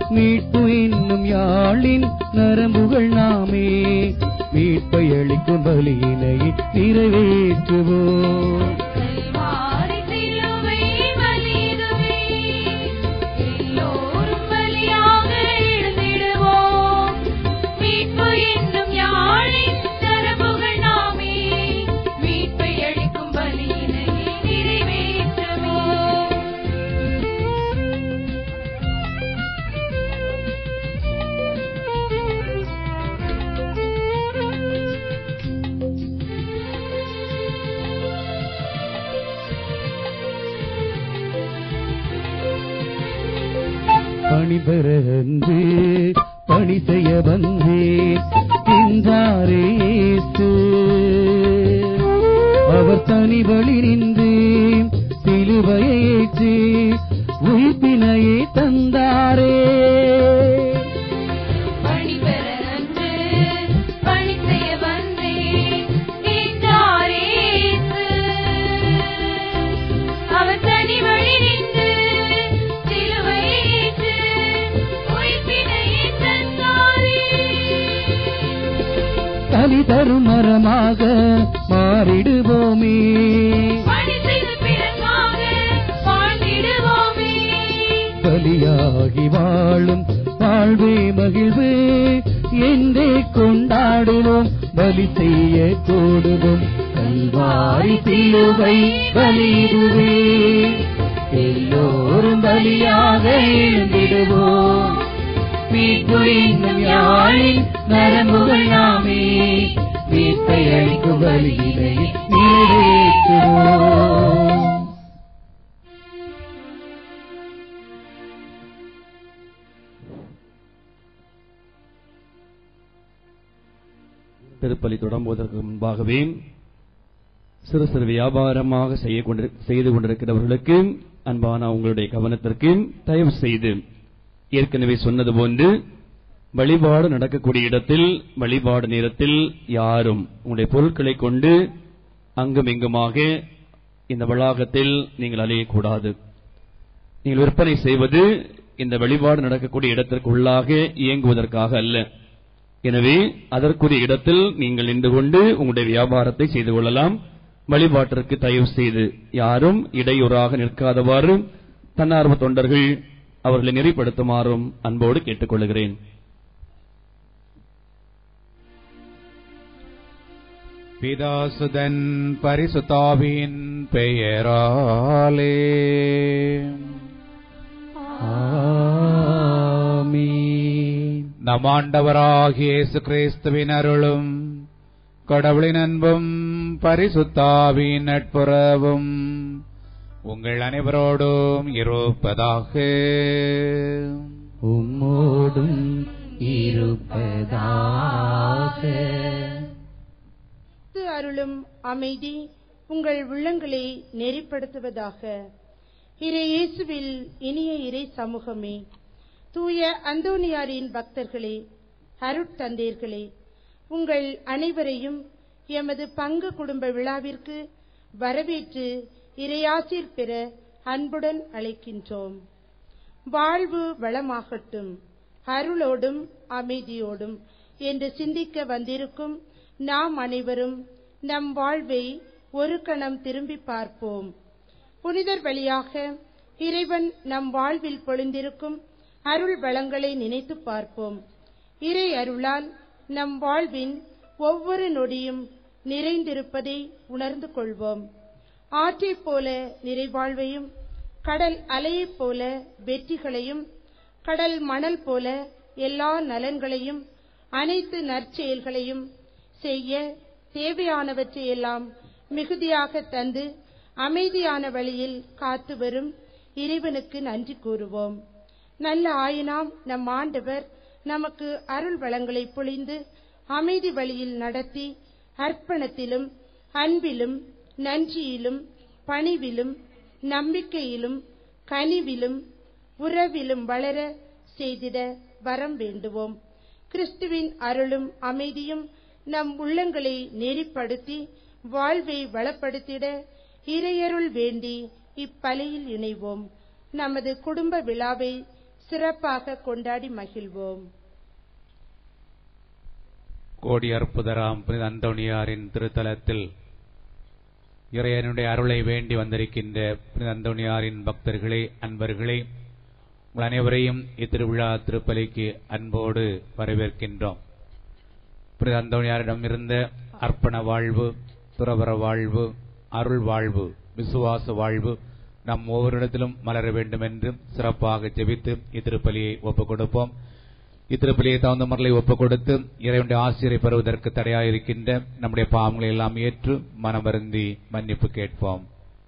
மீட்பு என்னும் யாழின் நரம்புகள் நாமே மீட்பை அளிக்கும் பலியினை நிறைவேற்றுவோம் கல்வாரி சிலுவை வலிதுவே எல்லோரும் பலியாக எழுந்திடுவோம் மீட்பு என்னும் யாழின் நரம்புகள் நாமே மீட்பை அளிக்கும் பலியினை நிறைவேற்றுவோம் பணி பெற அன்று பணி செய்ய வந்தேன் என்றாரே இயேசு அவர் தனி வழி நின்று சிலுவையை ஏற்று உயிர்ப்பினையே தந்தாரே பணி பெற அன்று பணி செய்ய வந்தேன் என்றாரே இயேசு. அவர் தனி வழி நின்று சிலுவையை ஏற்று உயிர்ப்பினையே தந்தாரே. தனி தரும் மரமாக மாறிடுவோமே பணி செய்த பிறகாக வாழ்ந்திடுவோமே. பலியாகி வாழும் வாழ்வே மகிழ்வு என்றே கொண்டாடுவோம் பலி செய்ய கூடுவோம் கல்வாரி சிலுவை பலிடுவே எல்லோரும் பலியாக எழுந்திடுவோம் மீட்பு என்னும் யாழின் நரம்புகள் நாமே மீட்பை அளிக்கும் பலியினை நிறைவேற்றுவோம் திருப்பலி தொடங்குவதற்கு முன்பாகவே சிறு சிறு வியாபாரமாக செய்ய கொண்டிரு- செய்து கொண்டிருக்கிறவர்களுக்கு அன்பான உங்களுடைய கவனத்திற்கு தயவு செய்து ஏற்கனவே சொன்னது போன்று வழிபாடு நடக்கக்கூடிய இடத்தில் வழிபாடு நேரத்தில் யாரும் உங்களுடைய பொருட்களை கொண்டு அங்கும் இங்குமாக இந்த வளாகத்தில் நீங்கள் அலையக்கூடாது நீங்கள் விற்பனை செய்வது இந்த வழிபாடு நடக்கக்கூடிய இடத்திற்கு உள்ளாக இயங்குவதற்காக அல்ல எனவே அதற்குரிய இடத்தில் நீங்கள் நின்று கொண்டு உங்களுடைய வியாபாரத்தை செய்து கொள்ளலாம் வழிபாட்டிற்கு தயவு செய்து யாரும் இடையூறாக நிற்காதவாறு தன்னார்வ தொண்டர்கள் அவர்களை நெறிப்படுத்துமாறும் அன்போடு கேட்டுக்கொள்கிறேன் பிதாசுதன் பரிசுத்தாவின் பெயராலே ஆமென். நம் ஆண்டவராகிய இயேசு கிறிஸ்துவின் அருளும் கடவுளின் அன்பும் பரிசுத்தாவின் நட்புறவும் உங்கள் அனைவரோடும் இருப்பதாக உம்மோடும் இருப்பதாக கிறிஸ்து அருளும் அமைதி உங்கள் உள்ளங்களை நெறிப்படுத்துவதாக இறை இயேசுவில் இனிய இறை சமூகமே தூய அந்தோனியாரின் பக்தர்களே அருட்தந்தேர்களே உங்கள் அனைவரையும் எமது பங்கு குடும்ப விழாவிற்கு வரவேற்று இறையாசிர் பெற அன்புடன் அழைக்கின்றோம் வாழ்வு வளமாகட்டும் அருளோடும் அமைதியோடும் என்று சிந்திக்க வந்திருக்கும் நாம் அனைவரும் நம் வாழ்வை ஒரு கணம் திரும்பி பார்ப்போம் புனிதர் வழியாக இறைவன் நம் வாழ்வில் பொழிந்திருக்கும் அருள் வளங்களை நினைத்து பார்ப்போம் இறை அருளால் நம் வாழ்வின் ஒவ்வொரு நொடியும் நிறைந்திருப்பதை உணர்ந்து கொள்வோம் ஆற்றைப் போல நிறைவாழ்வையும் கடல் அலையைப் போல வெற்றிகளையும் கடல் மணல் போல எல்லா நலன்களையும் அனைத்து நற்செயல்களையும் செய்ய தேவையானவற்றையெல்லாம் மிகுதியாக தந்து அமைதியான வழியில் காத்து வரும் இறைவனுக்கு நன்றி கூறுவோம் நல்ல ஆயினாம் நம் ஆண்டவர் நமக்கு அருள் வளங்களை பொழிந்து அமைதி வழியில் நடத்தி அர்ப்பணத்திலும் அன்பிலும் நன்றியிலும் பணிவிலும் நம்பிக்கையிலும் கனிவிலும் உறவிலும் வளர செய்திட வரம் வேண்டுவோம் கிறிஸ்துவின் அருளும் அமைதியும் நம் உள்ளங்களை நெறிப்படுத்தி வாழ்வை வளப்படுத்திட இறையருள் வேண்டி இப்பலியில் இணைவோம் நமது குடும்ப விழாவை சிறப்பாக கொண்டாடி மகிழ்வோம் கோடி அற்புதராம் புனித அந்தோணியாரின் திருத்தலத்தில் இறையனுடைய அருளை வேண்டி வந்திருக்கின்ற புனித அந்தோணியாரின் பக்தர்களே அன்பர்களே உங்கள் அனைவரையும் இத்திருவிழா திருப்பலிக்கு அன்போடு வரவேற்கின்றோம் புனித அந்தோணியாரிடம் இருந்த அர்ப்பண வாழ்வு துறவர வாழ்வு அருள் வாழ்வு விசுவாச வாழ்வு நம் ஒவ்வொருடத்திலும் மலர வேண்டும் என்று சிறப்பாக ஜெபித்து இத்திருப்பலியை ஒப்புக் கொடுப்போம் இத்திருப்பலியை தகுந்த முறையில் ஒப்புக் கொடுத்து இறைவனுடைய ஆசிரியரை பெறுவதற்கு தடையாயிருக்கின்ற நம்முடைய பாவங்களை எல்லாம் ஏற்று மனம் வருந்தி மன்னிப்பு கேட்போம்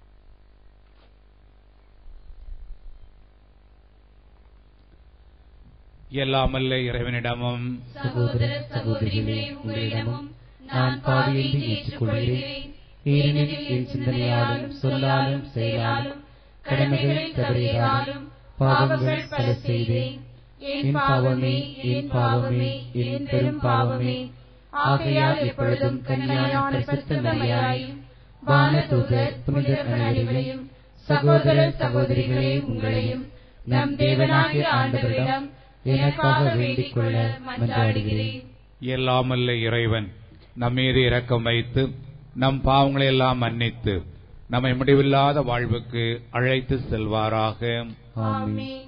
எல்லாமல்ல இறைவனிடமும் சகோதர சகோதரிகளே உங்களிடமும் நான் பாவியை ஏற்றுக்கொள்கிறேன் ஏனெனில் என் சிந்தனையாலும் சொல்லாலும் செயலாலும் கடமைகளை தவறியதாலும் பாவங்கள் பல செய்தேன் என் பாவமே என் பாவமே என் பெரும் பாவமே ஆகையால் எப்பொழுதும் கன்னியான பரிசுத்த மரியாயும் வானதூதர் புனிதர் அனைவரையும் சகோதர சகோதரிகளே உங்களையும் நம் தேவனாகிய ஆண்டவரிடம் எனக்காக வேண்டிக் கொள்ள மன்றாடுகிறேன் எல்லாமல்ல இறைவன் நம் மீது இரக்கம் வைத்து நம் பாவங்களை எல்லாம் மன்னித்து நம்மை முடிவில்லாத வாழ்வுக்கு அழைத்து செல்வாராக ஆமென்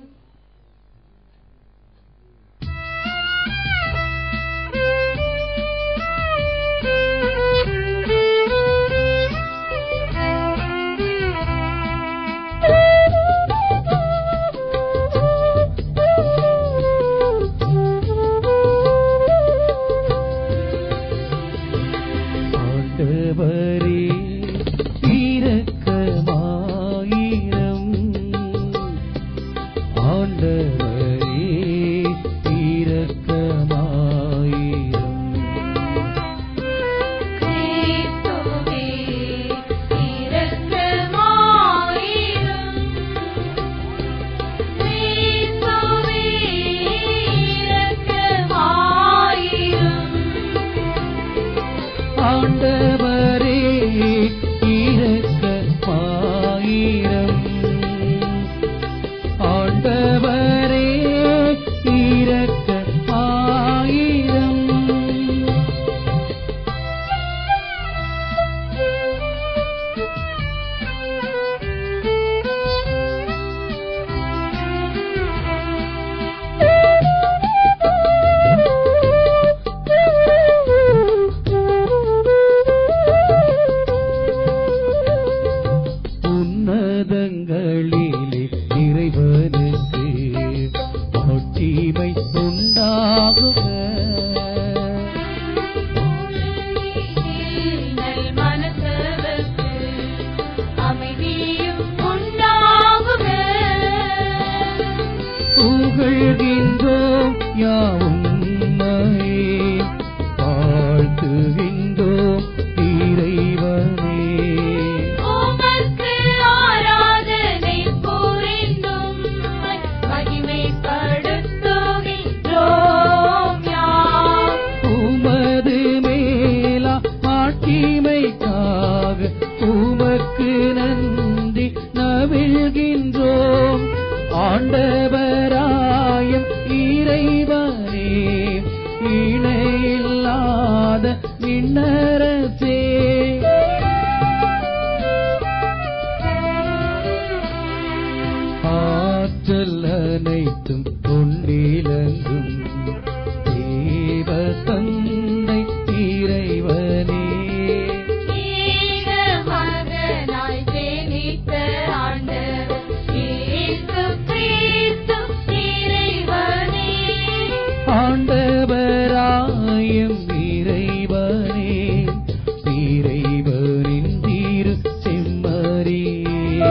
ஆண்டவரே இரக்கமாயிரம் ஆண்டவரே இரக்கமாயிரம் கிறிஸ்துவே இரக்கமாயிரும் கிறிஸ்துவே இரக்கமாயிரும் ஆண்டவரே இரக்கமாயிரம் ஆண்டவரே இரக்கமாயிரம் உன்னதங்களிலே இறைவனுக்கு ஆட்சிமை உண்டாகுக நல் மனசவர்க்கு அமைதியும் உண்டாகுக புகழ்கின்றோம் யாவும் வாழ்த்துகின்றோம் இறைவனே உமக்கு ஆராதனை புரிந்தும் மகிமைப்படுத்துகின்றோம் யாம் உமது மேலா ஆட்சிமைக்காக உமக்கு நன்றி நவிழ்கின்றோம் ஆண்டவராயம் இறைவனே இணையில்லாத விண்ணரசே ஆற்றல் அனைத்தும் கொண்டிலங்கும் தேவ தந்தை இறைவனே ஈக மகனாய் ஜெனித்த ஆண்டவர் இயேசு கிறிஸ்து இறைவனே ஆண்டவராயம் இறைவனே இறைவனின் தீரு செம்மறியே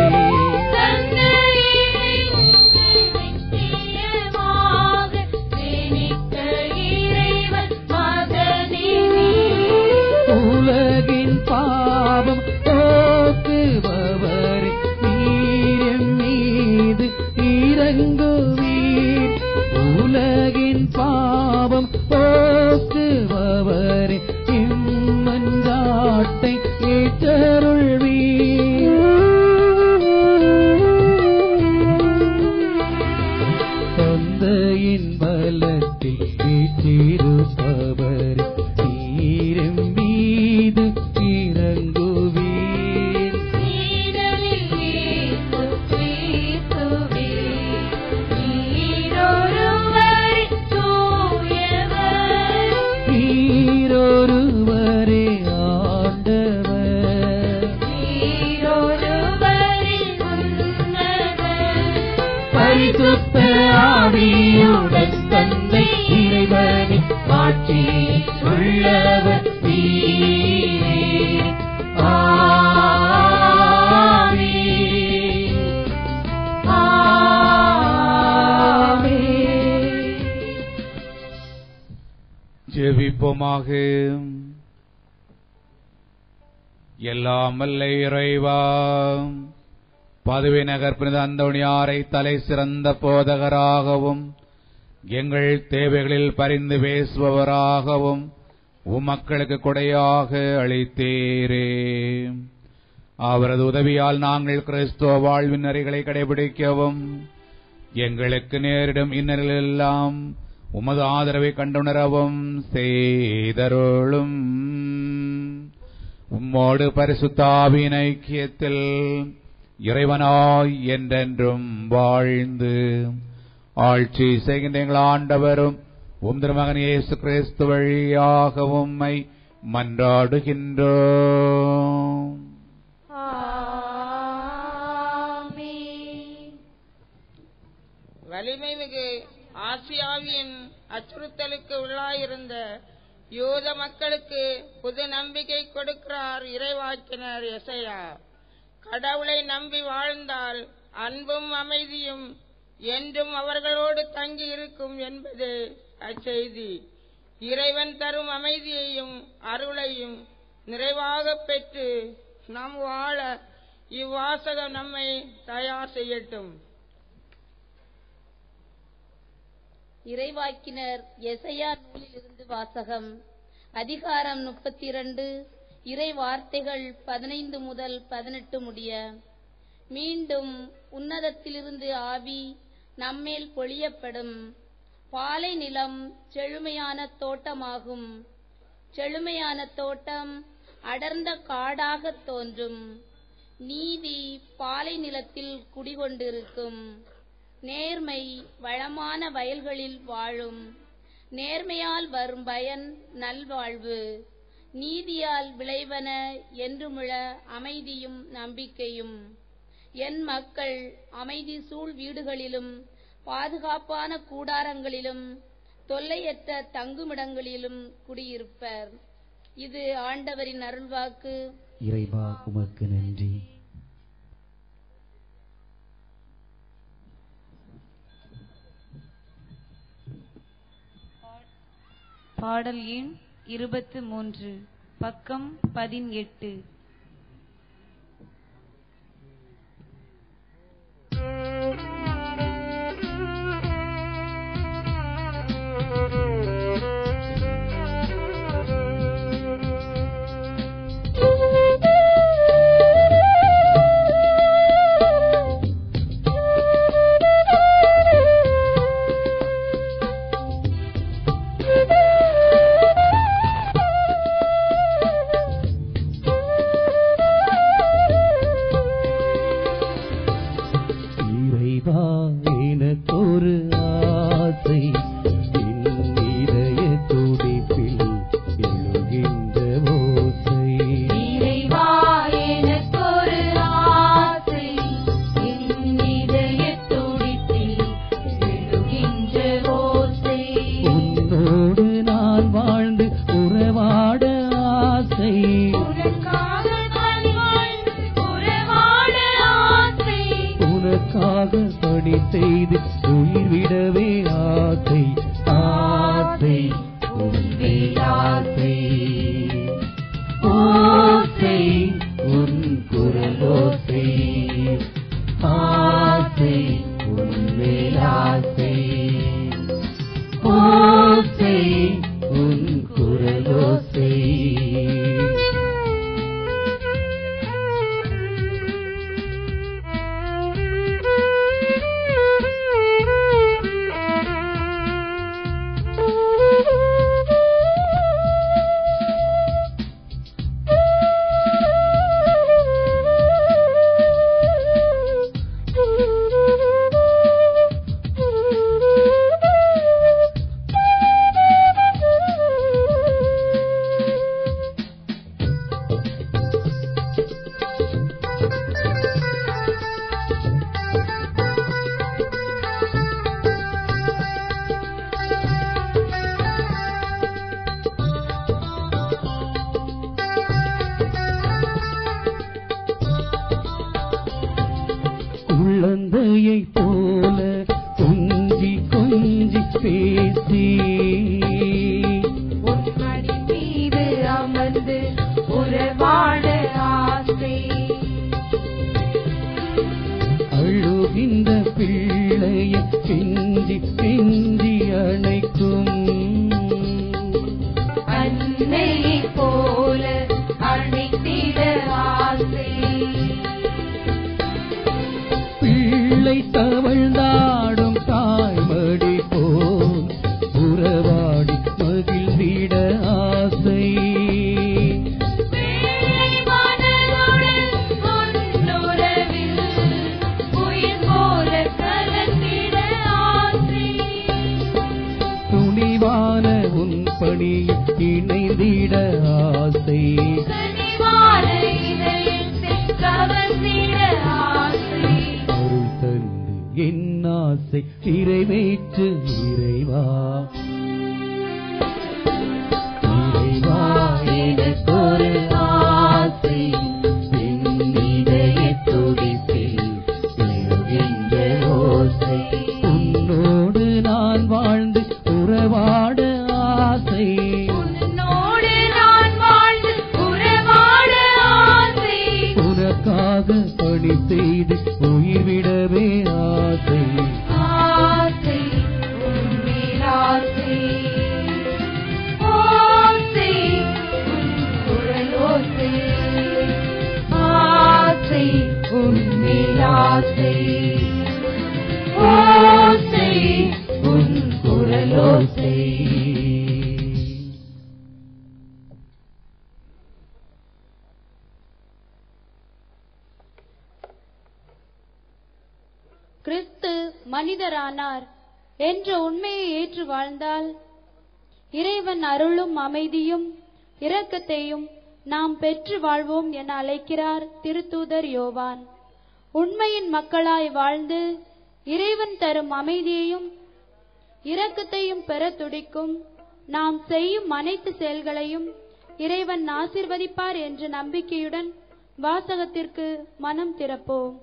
உலகின் பாவம் போக்குபவர் நீரின் மீது இறங்குவீர் உலகின் பாவம் போக்குபவர் இம்மன்றாட்டை ஏற்றருள்வீர் நீரின் பலத்தில் வீற்றிருப்பவர் நீரின் மீது இறங்குவீர் நீடலில் இயேசு கிறிஸ்துவே, நீரொருவரே தூயவர். நீரொருவரே ஆண்டவர் நீரொருவரே உன்னதர். பரிசுத்த ஆவியுடன் தந்தை இறைவனை மாற்றி உள்ளவர் நீர். ஆமென். ஆமென். ஜெபிப்போமாக எல்லாம் வல்ல இறைவா பதவி நகர் புனித அந்தோணியாரை தலை சிறந்த போதகராகவும் எங்கள் தேவைகளில் பரிந்து பேசுபவராகவும் உமக்களுக்கு கொடையாக அளித்தீரே அவரது உதவியால் நாங்கள் கிறிஸ்துவ வாழ்வின் நெறிகளை கடைபிடிக்கவும் எங்களுக்கு நேரிடும் இன்னலெல்லாம் உமது ஆதரவை கண்டுணரவும் செய்தருளும் உம்மோடு பரிசுத்தாவின் ஐக்கியத்தில் இறைவனாய் என்றென்றும் வாழ்ந்து ஆட்சி செய்கின்ற எங்கள் ஆண்டவரும் உம் திருமகன் இயேசு கிறிஸ்து வழியாக உம்மை மன்றாடுகின்றோம் ஆமென். வலிமை மிகு ஆசியாவின் அச்சுறுத்தலுக்கு உள்ளாயிருந்த யூத மக்களுக்கு புது நம்பிக்கை கொடுக்கிறார் இறைவாக்கினர் எசையா கடவுளை நம்பி வாழ்ந்தால் அன்பும் அமைதியும் என்றும் அவர்களோடு தங்கி இருக்கும் என்பது அச்செய்தி இறைவன் தரும் அமைதியையும் அருளையும் நிறைவாகப் பெற்று நாம் வாழ இவ்வாசகம் நம்மை தயார் செய்யட்டும் இறைவாக்கினர் எசையா நூலிலிருந்து வாசகம் அதிகாரம் முப்பத்தி இரண்டு இறை வார்த்தைகள் பதினைந்து முதல் பதினெட்டு முடிய மீண்டும் உன்னதத்திலிருந்து ஆவி நம்மேல் பொழியப்படும் பாலை நிலம் செழுமையான தோட்டமாகும் செழுமையான தோட்டம் அடர்ந்த காடாகத் தோன்றும் நீதி பாலை நிலத்தில் குடிகொண்டிருக்கும் நேர்மை வளமான வயல்களில் வாழும் நேர்மையால் வரும் பயன் நல்வாழ்வு நீதியால் விளைவன என்றுமுள்ள அமைதியும் நம்பிக்கையும் என் மக்கள் அமைதி சூழ் வீடுகளிலும் பாதுகாப்பான கூடாரங்களிலும் தொல்லையற்ற தங்குமிடங்களிலும் குடியிருப்பர் இது ஆண்டவரின் அருள்வாக்கு இறைவா உமக்கு நன்றி பாடல் எண் இருபத்து மூன்று பக்கம் பதினெட்டு இறைவா எனக்கொரு ஆசை என் இதய துடிப்பில் எழுகின்ற ஓசை இறைவா எனக்கொரு ஆசை என் இதயத் துடிப்பில் எழுகின்ற ஓசை உன்னோடு நான் வாழ்ந்து உறவாட ஆசை உனக்காக நான் வாழ்ந்து உறவாட ஆசை உனக்காக பணி செய்து உயிர் விடவே ஆசை ஆசை உன்னை ஆசை ஓசை உன் குரலோசை ஆசை உன்னை ஆசை ஓசை உன் குரலோசை பேசி உன்மடி மீது அமர்ந்து உறவாட ஆசை அழுகின்ற பிள்ளையை கெஞ்சி கெஞ்சி அணைக்கும் அன்னையைப் போல அணைத்திட ஆசை பிள்ளை தவழ்ந்தாடும் தாய்மடி போல் உறவாடி மகிழ்ந்திட ஆசை வெள்ளை மணலுடன் உன்னுறவில் உயிர் போல கலந்திட ஆசை துணிவான உன் பணியில் இணைந்திட ஆசை கனிவான இதயத்தை கவர்ந்திட ஆசை அருள் தந்து என் ஆசை நிறைவேற்று இறைவா இறைவா எனக்கொரு ஆசை என் இதய துடிப்பில் எழுகின்ற ஓசை உன்னோடு நான் வாழ்ந்து உறவாட ஆசை உன்னோடு நான் வாழ்ந்து உறவாட ஆசை உனக்காக பணி செய்து உயிர் விடவே ஆசை ஆசை உன்மேல் ஆசை ஓசை உன் குரல் ஓசை ஆசை உன்மேல் ஆசை ஓசை உன் குரல் ஓசை கிறிஸ்து மனிதரானார் என்ற உண்மையை ஏற்று வாழ்ந்தால் இறைவன் அருளும் அமைதியும் இரக்கத்தையும் நாம் பெற்று வாழ்வோம் என அழைக்கிறார் திருத்தூதர் யோவான் உண்மையின் மக்களாய் வாழ்ந்து இறைவன் தரும் அமைதியையும் இரக்கத்தையும் பெற துடிக்கும் நாம் செய்யும் அனைத்து செயல்களையும் இறைவன் ஆசிர்வதிப்பார் என்ற நம்பிக்கையுடன் வாசகத்திற்கு மனம் திறப்போம்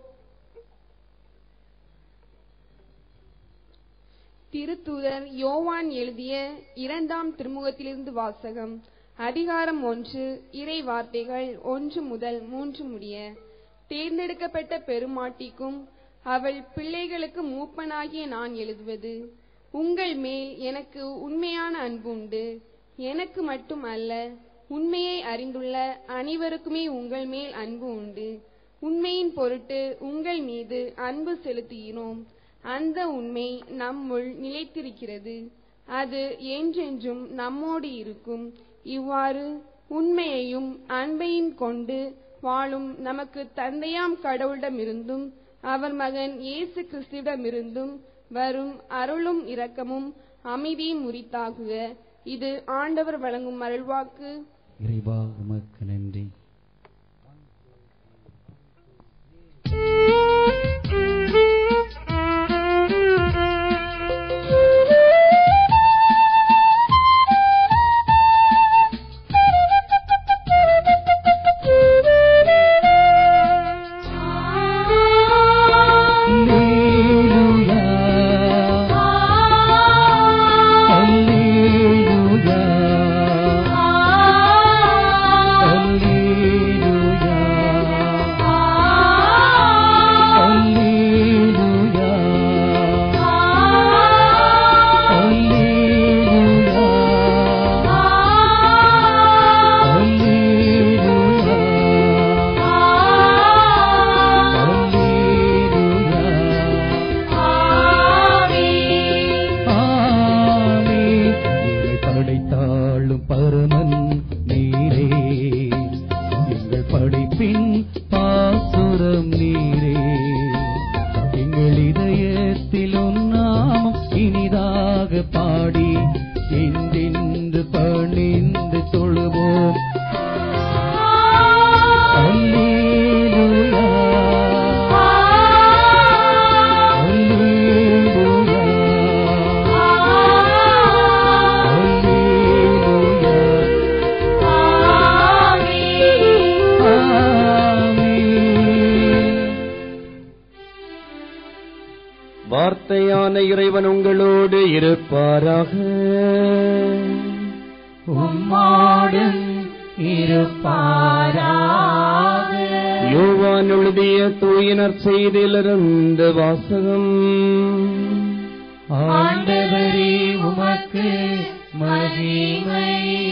திருத்தூதர் யோவான் எழுதிய இரண்டாம் திருமுகத்திலிருந்து வாசகம் அதிகாரம் ஒன்று இறை வார்த்தைகள் ஒன்று முதல் மூன்று முடிய தேர்ந்தெடுக்கப்பட்ட பெருமாட்டிக்கும் அவள் பிள்ளைகளுக்கு மூப்பனாகிய நான் எழுதுவது உங்கள் மேல் எனக்கு உண்மையான அன்பு உண்டு எனக்கு மட்டும் அல்ல உண்மையை அறிந்துள்ள அனைவருக்குமே உங்கள் மேல் அன்பு உண்டு உண்மையின் பொருட்டு உங்கள் மீது அன்பு செலுத்துகிறோம் அந்த உண்மை நம்முள் நிலைத்திருக்கிறது அது என்றென்றும் நம்மோடு இருக்கும் இவ்வாறு உண்மையையும் அன்பையும் கொண்டு வாழும் நமக்கு தந்தையாம் கடவுளிடமிருந்தும் அவர் மகன் இயேசு கிறிஸ்துவிடமிருந்தும் வரும் அருளும் இரக்கமும் அமைதியும் உரித்தாகுக இது ஆண்டவர் வழங்கும் அருள்வாக்கு இறைவா உமக்கு நன்றி அல்லேலூயா அல்லேலூயா அல்லேலூயா அல்லேலூயா அல்லேலூயா அல்லேலூயா படைத்தாளும் பரமன் நீரே எங்கள் படைப்பின் பாசுரம் நீரே எங்கள் இதயத்தில் நாமம் இனிதாக பாடி என்றென்று பணிந்து தொழுவோம் அல்லேலூயா அல்லேலூயா அல்லேலூயா ஆமென் வார்த்தையான தந்தையான இறைவன் உங்களோடு இருப்பாராக உம்மாடும் இருப்பாராக யோவான் எழுதிய தூயினர் செய்தியிலிருந்து வாசகம் ஆண்டவரே உமக்கு மகிமை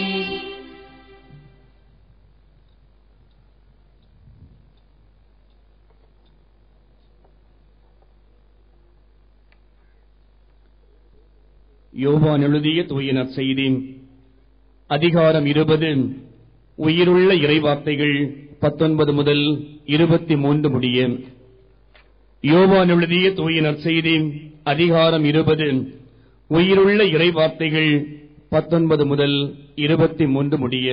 யோவான் எழுதிய தூயினர் செய்தி அதிகாரம் இருபது உயிருள்ள இறைவார்த்தைகள் பத்தொன்பது முதல் இருபத்தி மூன்று முடிய யோவான் எழுதிய தூயினர் செய்தி அதிகாரம் இருபது உயிருள்ள இறைவார்த்தைகள் பத்தொன்பது முதல் இருபத்தி மூன்று முடிய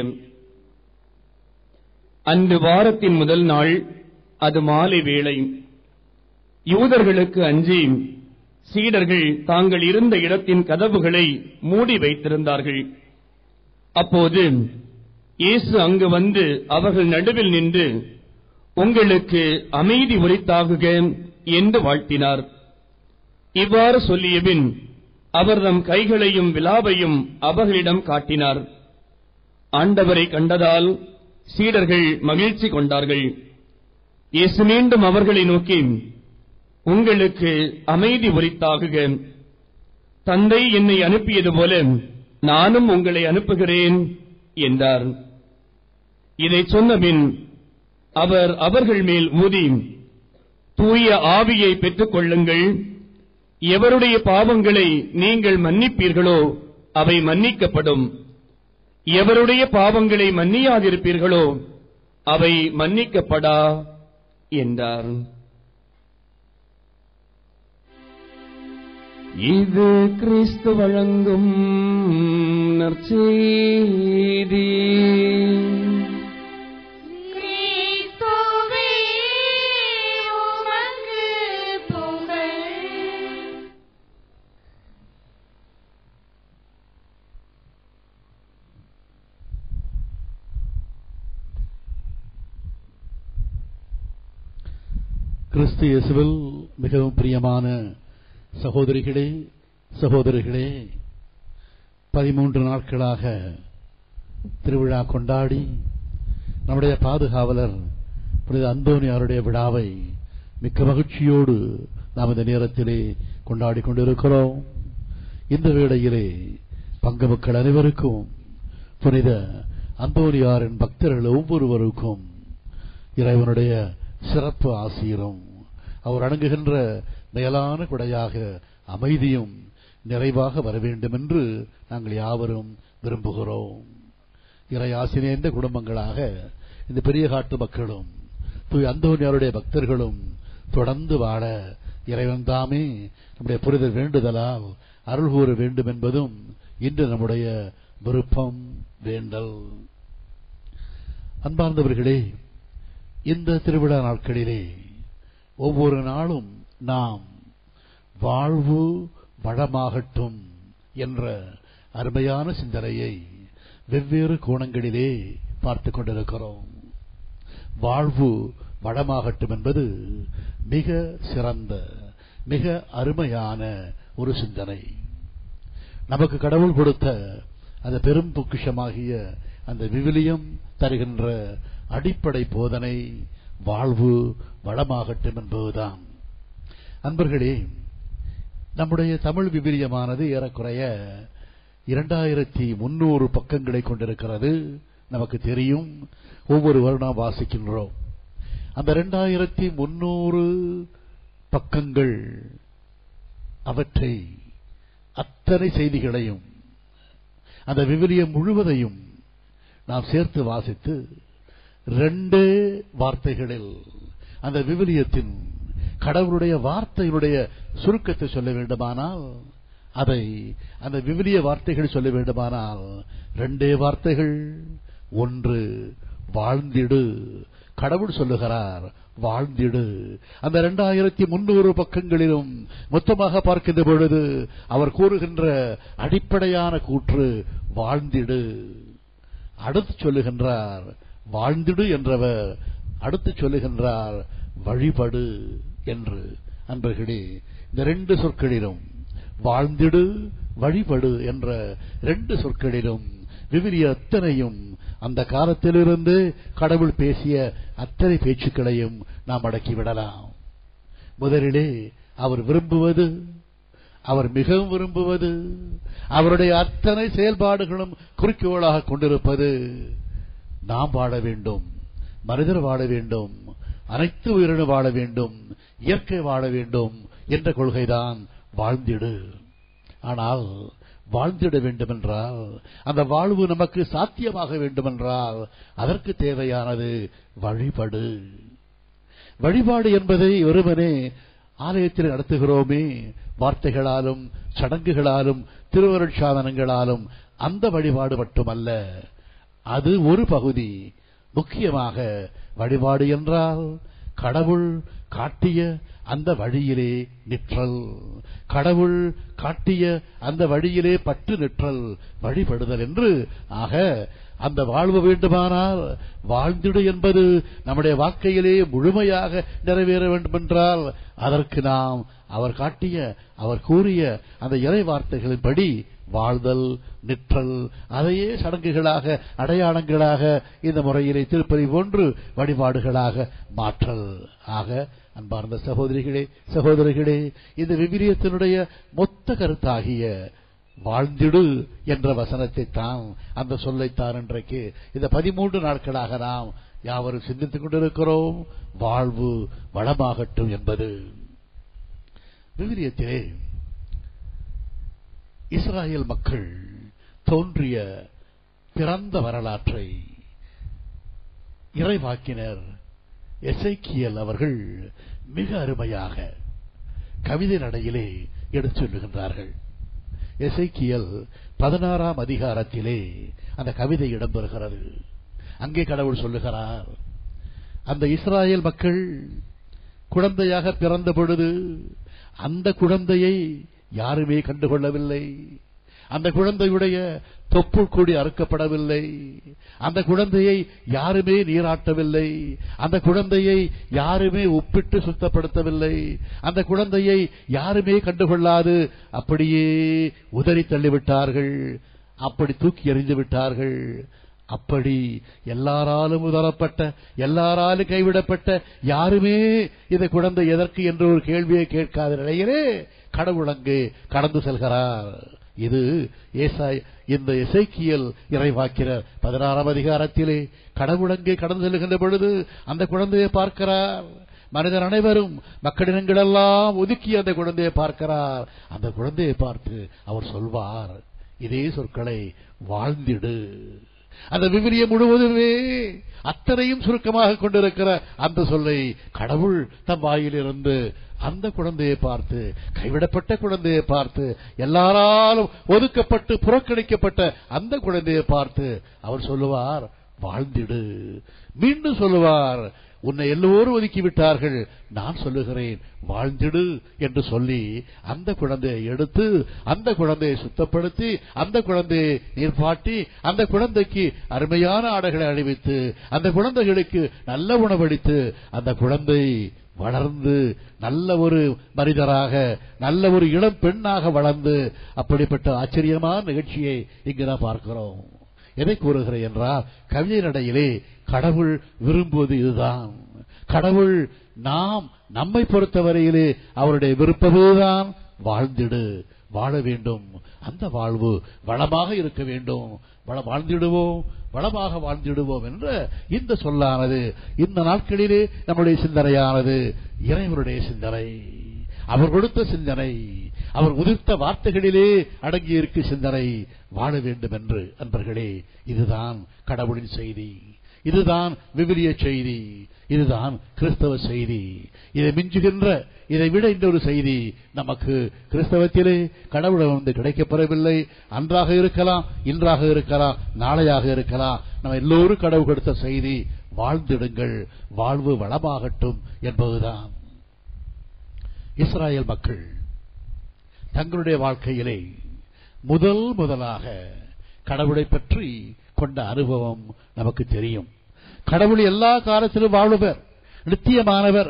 அன்று வாரத்தின் முதல் நாள் அது மாலை வேளை யூதர்களுக்கு அஞ்சி சீடர்கள் தாங்கள் இருந்த இடத்தின் கதவுகளை மூடி வைத்திருந்தார்கள் அப்போது இயேசு அங்கு வந்து அவர்கள் நடுவில் நின்று உங்களுக்கு அமைதி உரித்தாகுக என்று வாழ்த்தினார் இவ்வாறு சொல்லியபின் அவர் தம் கைகளையும் விலாவையும் அவர்களிடம் காட்டினார் ஆண்டவரை கண்டதால் சீடர்கள் மகிழ்ச்சி கொண்டார்கள் இயேசு மீண்டும் அவர்களை நோக்கி உங்களுக்கு அமைதி உரித்தாகுக தந்தை என்னை அனுப்பியது போல நானும் உங்களை அனுப்புகிறேன் என்றார் இதை சொன்னபின் அவர் அவர்கள் மேல் ஊதி தூய ஆவியை பெற்றுக் கொள்ளுங்கள் எவருடைய பாவங்களை நீங்கள் மன்னிப்பீர்களோ அவை மன்னிக்கப்படும் எவருடைய பாவங்களை மன்னியாதிருப்பீர்களோ அவை மன்னிக்கப்படா என்றார் இது கிறிஸ்து வழங்கும் நற்செய்தி கிறிஸ்துவே உமக்கு புகழ் கிறிஸ்து இயேசுவில் மிகவும் பிரியமான சகோதரிகளே சகோதரிகளே பதிமூன்று நாட்களாக திருவிழா கொண்டாடி நம்முடைய பாதுகாவலர் புனித அந்தோனியாருடைய விழாவை மிக்க மகிழ்ச்சியோடு நாம் இந்த நேரத்திலே கொண்டாடி கொண்டிருக்கிறோம் இந்த வேளையிலே பங்கு மக்கள் அனைவருக்கும் புனித அந்தோனியாரின் பக்தர்கள் ஒவ்வொருவருக்கும் இறைவனுடைய சிறப்பு ஆசீரும் அவர் அடங்குகின்ற மேலான கொடையாக அமைதியும் நிறைவாக வர வேண்டும் என்று நாங்கள் யாவரும் விரும்புகிறோம் இறை ஆசிரியந்த குடும்பங்களாக இந்த பெரிய காட்டு மக்களும் தூய் அந்தோனியாருடைய பக்தர்களும் தொடர்ந்து வாழ இறைவன் தாமே நம்முடைய புரிதல் வேண்டுதலால் அருள் கூற வேண்டும் என்பதும் இன்று நம்முடைய விருப்பம் வேண்டல் அன்பார்ந்தவர்களே இந்த திருவிழா நாட்களிலே ஒவ்வொரு நாளும் நாம் வாழ்வு வளமாகட்டும் என்ற அருமையான சிந்தனையை வெவ்வேறு கோணங்களிலே பார்த்துக் கொண்டிருக்கிறோம் வாழ்வு வளமாகட்டும் என்பது மிக சிறந்த மிக அருமையான ஒரு சிந்தனை நமக்கு கடவுள் கொடுத்த அந்த பெரும் பொக்கிஷமாகிய அந்த விவிலியம் தருகின்ற அடிப்படை போதனை வாழ்வு வளமாகட்டும் என்பதுதான் அன்பர்களே நம்முடைய தமிழ் விவிலியமானது ஏறக்குறைய இரண்டாயிரத்தி முன்னூறு பக்கங்களை கொண்டிருக்கிறது நமக்கு தெரியும் ஒவ்வொரு வருடம் வாசிக்கின்றோம் அந்த இரண்டாயிரத்தி முன்னூறு பக்கங்கள் அவற்றை அத்தனை செய்திகளையும் அந்த விவிலியம் முழுவதையும் நாம் சேர்த்து வாசித்து ரெண்டு வார்த்தைகளில் அந்த விவிலியத்தின் கடவுளுடைய வார்த்தைகளுடைய சுருக்கத்தை சொல்ல வேண்டுமானால் அதை அந்த விவிலிய வார்த்தைகள் சொல்ல வேண்டுமானால் ரெண்டே வார்த்தைகள் ஒன்று வாழ்ந்திடு கடவுள் சொல்லுகிறார் வாழ்ந்திடு அந்த இரண்டாயிரத்தி முன்னூறு பக்கங்களிலும் மொத்தமாக பார்க்கின்ற பொழுது அவர் கூறுகின்ற அடிப்படையான கூற்று வாழ்ந்திடு அடுத்து சொல்லுகின்றார் வாழ்ந்திடு என்றவர் அடுத்து சொல்லுகின்றார் வழிபடு என்று அன்பர்களே இந்த ரெண்டு சொற்களிலும் வாழ்ந்திடு வழிபடு என்ற ரெண்டு சொற்களிலும் விவிலிய அத்தனையும் அந்த காலத்திலிருந்து கடவுள் பேசிய அத்தனை பேச்சுக்களையும் நாம் அடக்கிவிடலாம் முதலிலே அவர் விரும்புவது அவர் மிகவும் விரும்புவது அவருடைய அத்தனை செயல்பாடுகளும் குறிக்கோளாக கொண்டிருப்பது நாம் வாழ வேண்டும் மனிதர் வாழ வேண்டும் அனைத்து உயிரினும் வாழ வேண்டும் இயற்கை வாழ வேண்டும் என்ற கொள்கைதான் வாழ்ந்திடு ஆனால் வாழ்ந்திட வேண்டுமென்றால் அந்த வாழ்வு நமக்கு சாத்தியமாக வேண்டுமென்றால் அதற்கு தேவையானது வழிபடு வழிபாடு என்பதை ஒருவனே ஆலயத்தில் நடத்துகிறோமே வார்த்தைகளாலும் சடங்குகளாலும் திருவருட்சாதனங்களாலும் அந்த வழிபாடு மட்டுமல்ல அது ஒரு பகுதி முக்கியமாக வழிபாடு என்றால் கடவுள் காட்டிய அந்த வழியிலே நிற்றல் கடவுள் காட்டிய அந்த வழியிலே பட்டு நிற்றல் வழிபடுதல் என்று ஆக அந்த வாழ்வு வேண்டுமானால் வாழ்ந்திடு என்பது நம்முடைய வாழ்க்கையிலே முழுமையாக நிறைவேற வேண்டுமென்றால் அதற்கு நாம் அவர் காட்டிய அவர் கூறிய அந்த இறை வார்த்தைகளின்படி வாழ்தல் நிற்றல் அதையே சடங்குகளாக அடையாளங்களாக இந்த முறையிலே திருப்பதி போன்று வழிபாடுகளாக மாற்றல் ஆக அன்பார்ந்த சகோதரிகளே சகோதரிகளே இந்த விவிலியத்தினுடைய மொத்த கருத்தாகிய வாழ்ந்திடு என்ற வசனத்தை தான் அந்த சொல்லைத்தான் இன்றைக்கு இந்த பதிமூன்று நாட்களாக நாம் யாவரும் சிந்தித்துக் கொண்டிருக்கிறோம் வாழ்வு வளமாகட்டும் என்பது விவிலியத்திலே இஸ்ராயல் மக்கள் தோன்றிய பிறந்த வரலாற்றை இறைவாக்கினர் எசைக்கியல் அவர்கள் மிக அருமையாக கவிதை நடையிலே எடுத்து சொல்லுகின்றார்கள் எசைக்கியல் பதினாறாம் அதிகாரத்திலே அந்த கவிதை இடம்பெறுகிறது அங்கே கடவுள் சொல்லுகிறார் அந்த இஸ்ராயல் மக்கள் குழந்தையாக பிறந்த பொழுது அந்த குழந்தையை யாருமே கண்டுகொள்ளவில்லை அந்த குழந்தையுடைய தொப்புள் கூடி அறுக்கப்படவில்லை அந்த குழந்தையை யாருமே நீராட்டவில்லை அந்த குழந்தையை யாருமே உப்பிட்டு சுத்தப்படுத்தவில்லை அந்த குழந்தையை யாருமே கண்டுகொள்ளாது அப்படியே உதறி தள்ளிவிட்டார்கள் அப்படி தூக்கி எறிந்து விட்டார்கள் அப்படி எல்லாராலும் உதரப்பட்ட எல்லாராலும் கைவிடப்பட்ட யாருமே இந்த குழந்தை எதற்கு என்று ஒரு கேள்வியை கேட்காத நிலையிலே கடவுள் அங்கு கடந்து செல்கிறார் இது ஏசாய் இந்த இசைக்கியல் இறைவாக்கிறார் பதினாறாம் அதிகாரத்திலே கடவுள் அங்கே கடந்து செல்கின்ற பொழுது அந்த குழந்தையை பார்க்கிறார் மனிதர் அனைவரும் மக்களினங்களெல்லாம் ஒதுக்கி அந்த குழந்தையை பார்க்கிறார் அந்த குழந்தையை பார்த்து அவர் சொல்வார் இதே சொற்களை வாழ்ந்திடு அந்த விவிலியம் முழுவதுமே அத்தனையும் சுருக்கமாக கொண்டிருக்கிற அந்த சொல்லை கடவுள் தம் வாயிலிருந்து அந்த குழந்தையை பார்த்து கைவிடப்பட்ட குழந்தையை பார்த்து எல்லாராலும் ஒதுக்கப்பட்டு புறக்கணிக்கப்பட்ட அந்த குழந்தையை பார்த்து அவர் சொல்லுவார் வாழ்ந்திடு மீண்டும் சொல்லுவார் உன்னை எல்லோரும் ஒதுக்கி விட்டார்கள் நான் சொல்லுகிறேன் வாழ்ந்திடு என்று சொல்லி அந்த குழந்தையை எடுத்து அந்த குழந்தையை சுத்தப்படுத்தி அந்த குழந்தையை நீர்ப்பாட்டி அந்த குழந்தைக்கு அருமையான ஆடைகளை அணிவித்து அந்த குழந்தைகளுக்கு நல்ல உணவளித்து அந்த குழந்தை வளர்ந்து நல்ல ஒரு மனிதராக நல்ல ஒரு இளம் பெண்ணாக வளர்ந்து அப்படிப்பட்ட ஆச்சரியமான நிகழ்ச்சியை இங்கு நாம் பார்க்கிறோம் எதை கூறுகிறேன் என்றால் கவிதை நடையிலே கடவுள் விரும்புவது இதுதான் கடவுள் நாம் நம்மை பொறுத்தவரையிலே அவருடைய விருப்பமேதான் வாழ்ந்திடு வாழ வேண்டும் அந்த வாழ்வு வளமாக இருக்க வேண்டும் வள வாழ்ந்திடுவோம் வளமாக வாழ்ந்திடுவோம் என்ற இந்த சொல்லானது இந்த நாட்களிலே நம்முடைய சிந்தனையானது இறைவனுடைய சிந்தனை அவர் கொடுத்த சிந்தனை அவர் உதிர்த்த வார்த்தைகளிலே அடங்கி இருக்கு சிந்தனை வாழ வேண்டும் என்று அன்பர்களே இதுதான் கடவுளின் செய்தி இதுதான் விவிலிய செய்தி இதுதான் கிறிஸ்தவ செய்தி இதை மிஞ்சுகின்ற இதை விட இன்னொரு செய்தி நமக்கு கிறிஸ்தவத்திலே கடவுளை வந்து கிடைக்கப்பெறவில்லை அன்றாக இருக்கலாம் இன்றாக இருக்கலாம் நாளையாக இருக்கலாம் நம்ம எல்லோரும் கடவுள் கொடுத்த செய்தி வாழ்ந்திடுங்கள் வாழ்வு வளமாகட்டும் என்பதுதான் இஸ்ராயல் மக்கள் தங்களுடைய வாழ்க்கையிலே முதல் முதலாக கடவுளை பற்றி கொண்ட அனுபவம் நமக்கு தெரியும் கடவுள் எல்லா காலத்திலும் வாழுவர் நித்தியமானவர்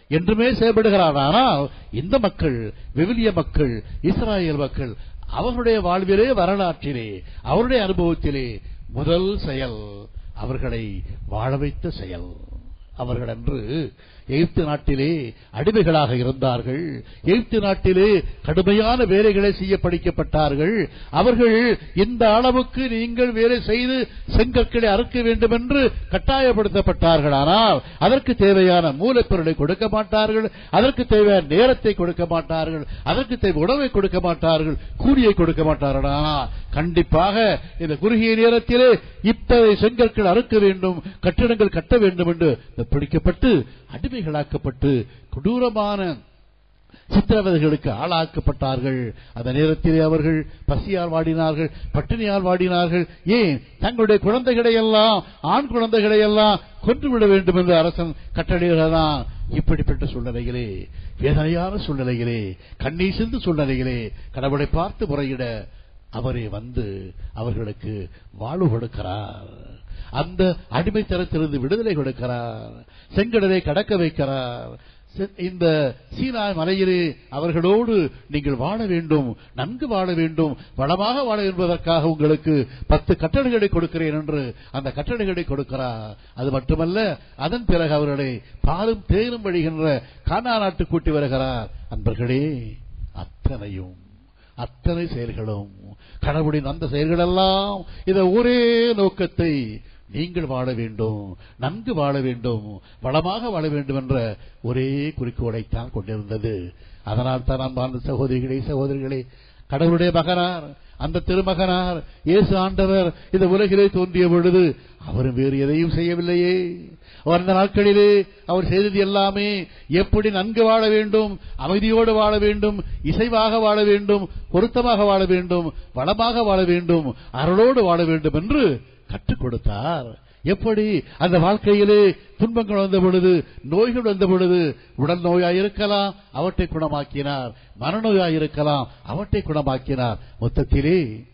என்றுமே செயல்படுகிறார் ஆனால் இந்த மக்கள் விவிலிய மக்கள் இஸ்ராயேல் மக்கள் அவர்களுடைய வாழ்விலே வரலாற்றிலே அவருடைய அனுபவத்திலே முதல் செயல் அவர்களை வாழ வைத்த செயல் அவர்கள் அன்று எகிப்து நாட்டிலே அடிமைகளாக இருந்தார்கள் எகிப்து நாட்டிலே கடுமையான வேலைகளை செய்ய படிக்கப்பட்டார்கள் அவர்கள் இந்த அளவுக்கு நீங்கள் வேலை செய்து செங்கற்களை அறுக்க வேண்டும் என்று கட்டாயப்படுத்தப்பட்டார்கள் ஆனால் அதற்கு தேவையான மூலப்பொருளை கொடுக்க மாட்டார்கள் அதற்கு தேவையான நேரத்தை கொடுக்க மாட்டார்கள் அதற்கு தேவை உணவை கொடுக்க மாட்டார்கள் கூலியை கொடுக்க மாட்டார்கள் ஆனால் கண்டிப்பாக இந்த குறுகிய நேரத்திலே இத்தனை செங்கற்கள் அறுக்க வேண்டும் கட்டிடங்கள் கட்ட வேண்டும் என்று பிடிக்கப்பட்டு அடிமைகளாக்கப்பட்டு கொடூரமான சித்திரவதைகளுக்கு ஆளாக்கப்பட்டார்கள் அந்த நேரத்திலே அவர்கள் பசியால் வாடினார்கள் பட்டினியால் வாடினார்கள் ஏன் தங்களுடைய குழந்தைகளை எல்லாம் ஆண் குழந்தைகளை எல்லாம் கொன்றுவிட வேண்டும் என்று அரசன் கட்டளையிடலாம் இப்படிப்பட்ட சூழ்நிலைகளே வேதனையான சூழ்நிலைகளே கண்ணீர் சிந்து சூழ்நிலைகளே கடவுளை பார்த்து முறையிட அவரே வந்து அவர்களுக்கு வாழ்வு கொடுக்கிறார் அந்த அடிமைத்தனத்திலிருந்து விடுதலை கொடுக்கிறார் செங்கடலை கடக்க வைக்கிறார் இந்த சீனாய் மலையிலே அவர்களோடு நீங்கள் வாழ வேண்டும் நன்கு வாழ வேண்டும் வளமாக வாழ என்பதற்காக உங்களுக்கு பத்து கட்டளைகளை கொடுக்கிறேன் என்று அந்த கட்டளைகளை கொடுக்கிறார் அது மட்டுமல்ல அதன் பிறகு அவர்களை பாலும் தேரும் வழிகின்ற கானா நாட்டு கூட்டி வருகிறார் அன்பர்களே அத்தனையும் அத்தனை செயல்களும் கடவுளின் அந்த செயல்களெல்லாம் இந்த ஒரே நோக்கத்தை நீங்கள் வாழ வேண்டும் நன்கு வாழ வேண்டும் வளமாக வாழ வேண்டும் என்ற ஒரே குறிக்கோளைத்தான் கொண்டிருந்தது அதனால் தான் அன்பார்ந்த சகோதரிகளே சகோதரிகளே கடவுளுடைய மகனார் அந்த திருமகனார் இயேசு ஆண்டவர் இந்த உலகிலே தோன்றிய பொழுது அவரும் வேறு எதையும் செய்யவில்லையே அவர் அந்த நாட்களிலே அவர் செய்தது எல்லாமே எப்படி நன்கு வாழ வேண்டும் அமைதியோடு வாழ வேண்டும் இசைவாக வாழ வேண்டும் பொருத்தமாக வாழ வேண்டும் வளமாக வாழ வேண்டும் அருளோடு வாழ வேண்டும் என்று கற்றுக் கொடுத்தார் எப்படி அந்த வாழ்க்கையிலே துன்பங்கள் வந்த பொழுது நோய்கள் வந்த பொழுது உடல் நோயாய் இருக்கலாம் அவற்றை குணமாக்கினார் மனநோயாய் இருக்கலாம் அவற்றை குணமாக்கினார் மொத்தத்திலே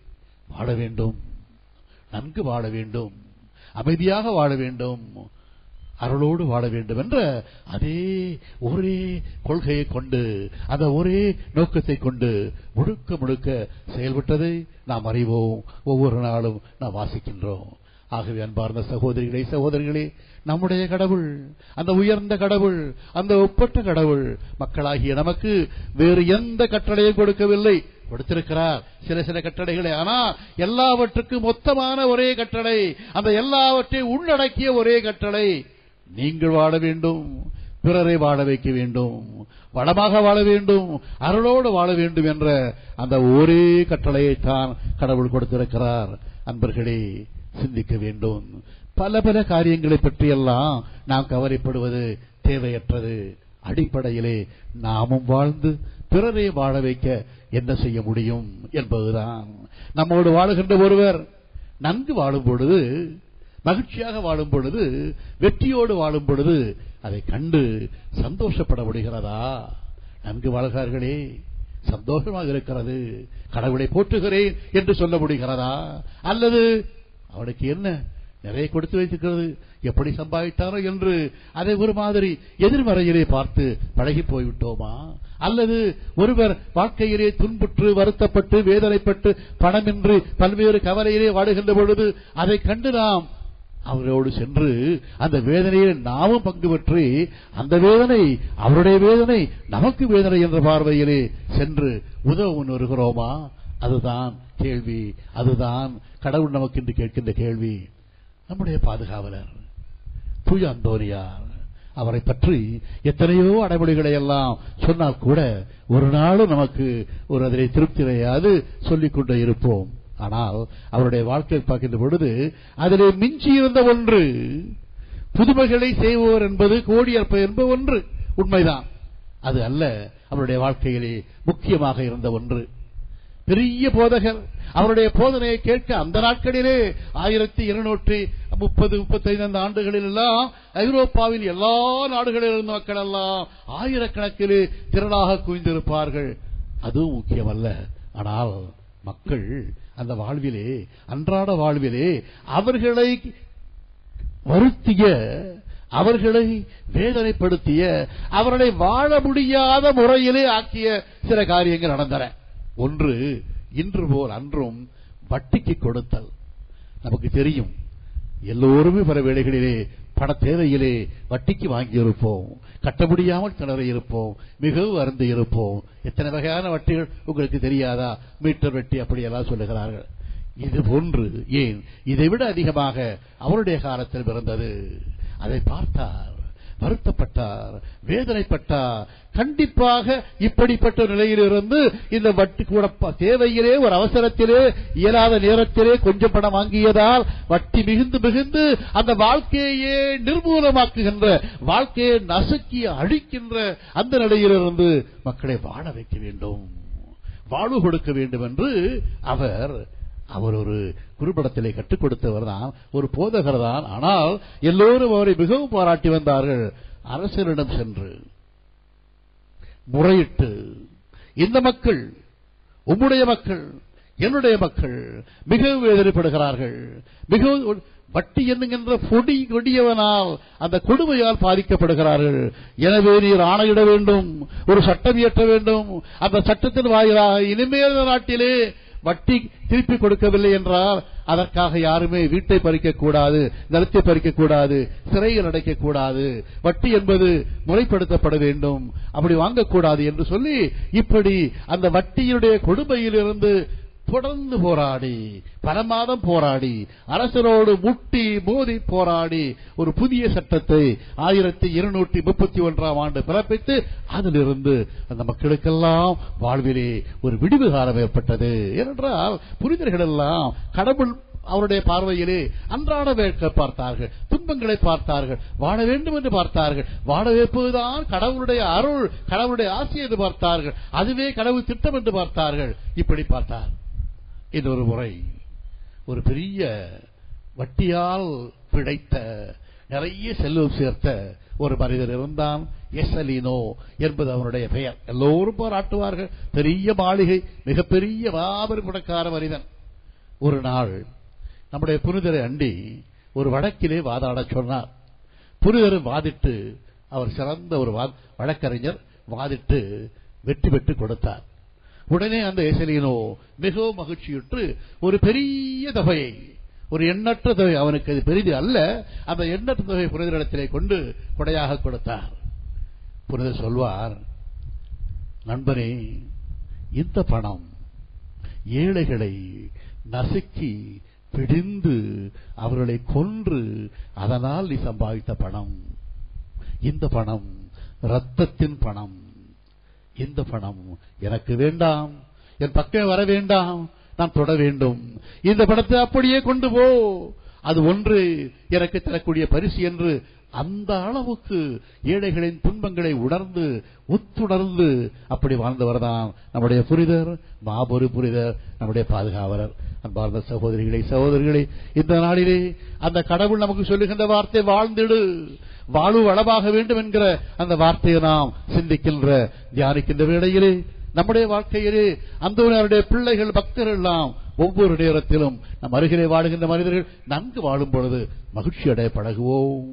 வாழ வேண்டும் நன்கு வாழ வேண்டும் அமைதியாக வாழ வேண்டும் அருளோடு வாழ வேண்டும் என்ற அதே ஒரே கொள்கையை கொண்டு அந்த ஒரே நோக்கத்தை கொண்டு முழுக்க முழுக்க செயல்பட்டதை நாம் அறிவோம் ஒவ்வொரு நாளும் நாம் வாசிக்கின்றோம் ஆகவே அன்பார்ந்த சகோதரிகளே சகோதரிகளே நம்முடைய கடவுள் அந்த உயர்ந்த கடவுள் அந்த ஒப்பற்ற கடவுள் மக்களாகிய நமக்கு வேறு எந்த கட்டளையும் கொடுக்கவில்லை கொடுத்திருக்கிறார் சில சில கட்டளைகளை ஆனால் எல்லாவற்றுக்கும் மொத்தமான ஒரே கட்டளை அந்த எல்லாவற்றையும் உள்ளடக்கிய ஒரே கட்டளை நீங்கள் வாழ வேண்டும் பிறரை வாழ வைக்க வேண்டும் வளமாக வாழ வேண்டும் அருளோடு வாழ வேண்டும் என்ற அந்த ஒரே கட்டளையைத்தான் கடவுள் கொடுத்திருக்கிறார் அன்பர்களே சிந்திக்க வேண்டும் பல பல காரியங்களை பற்றியெல்லாம் நாம் கவலைப்படுவது தேவையற்றது அடிப்படையிலே நாமும் வாழ்ந்து பிறரை வாழ வைக்க என்ன செய்ய முடியும் என்பதுதான் நம்மோடு வாழுகின்ற ஒருவர் நன்கு வாழும் பொழுது மகிழ்ச்சியாக வாழும் பொழுது வெற்றியோடு வாழும் பொழுது அதை கண்டு சந்தோஷப்பட முடிகிறதா நன்கு வாழ்கிறார்களே சந்தோஷமாக இருக்கிறது கடவுளை போற்றுகிறேன் என்று சொல்ல முடிகிறதா அல்லது அவனுக்கு என்ன நிறைய கொடுத்து வைத்திருக்கிறது எப்படி சம்பாதித்தாரோ என்று அதை ஒரு மாதிரி எதிர்மறையிலே பார்த்து பழகி போய்விட்டோமா அல்லது ஒருவர் வாழ்க்கையிலே துன்புற்று வருத்தப்பட்டு வேதனைப்பட்டு பணமின்றி பல்வேறு கவலையிலே வாடுகின்ற பொழுது அதை கண்டு நாம் அவரோடு சென்று அந்த வேதனையில் நாமும் பங்கு பெற்று அந்த வேதனை அவருடைய வேதனை நமக்கு வேதனை என்ற பார்வையிலே சென்று உதவ வருகிறோமா அதுதான் கேள்வி அதுதான் கடவுள் நமக்கு இன்று கேட்கின்ற கேள்வி நம்முடைய பாதுகாவலர் தூய அந்தோனியார் அவரை பற்றி எத்தனையோ அடைமொழிகளை எல்லாம் சொன்னால் கூட ஒரு நாளும் நமக்கு ஒரு அதனை திருப்திரையாது சொல்லிக் கொண்டே இருப்போம் ஆனால் அவருடைய வாழ்க்கையை பார்க்கின்ற பொழுது அதிலே மிஞ்சி இருந்த ஒன்று புதுமைகளை செய்வோர் என்பது கோடியற்ப என்பது ஒன்று உண்மைதான் அது அல்ல அவருடைய வாழ்க்கையிலே முக்கியமாக இருந்த ஒன்று பெரிய போதகர் அவருடைய போதனையை கேட்க அந்த நாட்களிலே ஆயிரத்தி இருநூற்றி முப்பது முப்பத்தைந்து ஆண்டுகளில் எல்லாம் ஐரோப்பாவில் எல்லா நாடுகளில் இருந்த மக்கள் எல்லாம் ஆயிரக்கணக்கிலே திரளாக குவிந்திருப்பார்கள் அதுவும் முக்கியமல்ல ஆனால் மக்கள் அந்த வாழ்விலே அன்றாட வாழ்விலே அவர்களை வருத்திய அவர்களை வேதனைப்படுத்திய அவர்களை வாழ முடியாத முறையிலே ஆக்கிய சில காரியங்கள் நடந்தன ஒன்று இன்று போல் அன்றும் வட்டிக்கு கொடுத்தல் நமக்கு தெரியும் எல்லோருமே பல வேளைகளிலே பண தேவையிலே வட்டிக்கு வாங்கி இருப்போம் கட்ட முடியாமல் திணற இருப்போம் மிகவும் அருந்து இருப்போம் எத்தனை வகையான வட்டிகள் உங்களுக்கு தெரியாதா மீட்டர் வட்டி அப்படியெல்லாம் சொல்லுகிறார்கள் இது போன்று ஏன் இதைவிட அதிகமாக அவருடைய காலத்தில் பிறந்தது அதை பார்த்தார் வருத்தப்பட்டார் வேதனைப்பட்டார் கண்டிப்பாக இப்படிப்பட்ட நிலையிலிருந்து இந்த வட்டி கூட ப- தேவையிலே ஒரு அவசரத்திலே இயலாத நேரத்திலே கொஞ்சம் பணம் வாங்கியதால் வட்டி மிகுந்து மிகுந்து அந்த வாழ்க்கையே நிர்மூலமாக்குகின்ற வாழ்க்கையை நசுக்கி அழிக்கின்ற அந்த நிலையிலிருந்து மக்களை வாழ வைக்க வேண்டும் வாழ்வு கொடுக்க வேண்டும் என்று அவர் அவர் ஒரு குறுபடத்திலே கற்றுக் கொடுத்தவர் தான் ஒரு போதகர் தான் ஆனால் எல்லோரும் அவரை மிகவும் பாராட்டி வந்தார்கள் அரசரிடம் சென்று முறையிட்டு இந்த மக்கள் உம்முடைய மக்கள் என்னுடைய மக்கள் மிகவும் வேதனைப்படுகிறார்கள் மிகவும் வட்டி என்கின்ற பொடி கொடியவனால் அந்த கொடுமையால் பாதிக்கப்படுகிறார்கள் எனவே நீர் ஆணையிட வேண்டும் ஒரு சட்டம் இயற்ற வேண்டும் அந்த சட்டத்தின் வாயிலாக இனிமேல் இந்த நாட்டிலே வட்டி திருப்பி கொடுக்கவில்லை என்றால் அதற்காக யாருமே வீட்டை பறிக்கக் கூடாது நிலத்தை பறிக்கக் கூடாது சிறையில் அடைக்கக் கூடாது வட்டி என்பது முறைப்படுத்தப்பட வேண்டும் அப்படி வாங்கக்கூடாது என்று சொல்லி இப்படி அந்த வட்டியினுடைய கொடுமையிலிருந்து தொடர்ந்து போராடி பல மாதம் போராடி அரசரோடு முட்டி மோதி போராடி ஒரு புதிய சட்டத்தை ஆயிரத்தி இருநூற்றி முப்பத்தி ஒன்றாம் ஆண்டு பிறப்பித்து அதிலிருந்து அந்த மக்களுக்கெல்லாம் வாழ்விலே ஒரு விடிவு காலம் ஏற்பட்டது ஏனென்றால் புரிதர்கள் எல்லாம் கடவுள் அவருடைய பார்வையிலே அன்றாட வேட்க பார்த்தார்கள் துன்பங்களை பார்த்தார்கள் வாழ வேண்டும் என்று பார்த்தார்கள் வாழ வைப்பதுதான் கடவுளுடைய அருள் கடவுளுடைய ஆசை என்று பார்த்தார்கள் அதுவே கடவுள் திட்டம் என்று பார்த்தார்கள் இப்படி பார்த்தார் இன்னொரு முறை ஒரு பெரிய வட்டியால் பிழைத்த நிறைய செல்வம் சேர்த்த ஒரு மனிதர் இருந்தான் எசலினோ என்பது அவனுடைய பெயர் எல்லோரும் பாராட்டுவார்கள் பெரிய மாளிகை மிகப்பெரிய மாபெரும் பணக்கார மனிதன் ஒரு நாள் நம்முடைய புனிதரை அண்டி ஒரு வழக்கிலே வாதாடச் சொன்னார் புனிதர் வாதிட்டு அவர் சிறந்த ஒரு வா- வழக்கறிஞர் வாதிட்டு வெற்றி பெற்று கொடுத்தார் உடனே அந்த எசலினோ மிகவும் மகிழ்ச்சியுற்று ஒரு பெரிய தொகையை ஒரு எண்ணற்ற தொகை அவனுக்கு அது பெரிது அல்ல அந்த எண்ணற்ற தொகை புனிதரிடத்திலே கொண்டு கொடையாக கொடுத்தார் புனிதர் சொல்வார் நண்பனே இந்த பணம் ஏழைகளை நசுக்கி பிடிந்து அவர்களை கொன்று அதனால் நீ சம்பாதித்த பணம் இந்த பணம் ரத்தத்தின் பணம் இந்த பணம் எனக்கு வேண்டாம் என் பக்கம் வர வேண்டாம் நான் தொட வேண்டும் இந்த பணத்தை அப்படியே கொண்டு போ அது ஒன்று எனக்கு தரக்கூடிய பரிசு என்று அந்த அளவுக்கு ஏழைகளின் துன்பங்களை உணர்ந்து ஒத்துணர்ந்து அப்படி வாழ்ந்தவர்தான் நம்முடைய புரிதர் மாபொரு புரிதர் நம்முடைய பாதுகாவலர் அன்பார்ந்த சகோதரிகளை சகோதரிகளே இந்த நாளிலே அந்த கடவுள் நமக்கு சொல்லுகின்ற வார்த்தை வாழ்ந்திடு வாழ்வு வளமாக வேண்டும் என்கிற அந்த வார்த்தையை நாம் சிந்திக்கின்ற தியானிக்கின்ற வேளையிலே நம்முடைய வாழ்க்கையிலே அந்த பிள்ளைகள் பக்தர்கள் எல்லாம் ஒவ்வொரு நேரத்திலும் நம் அருகிலே வாழுகின்ற மனிதர்கள் நன்கு வாழும் பொழுது மகிழ்ச்சி அடைய பழகுவோம்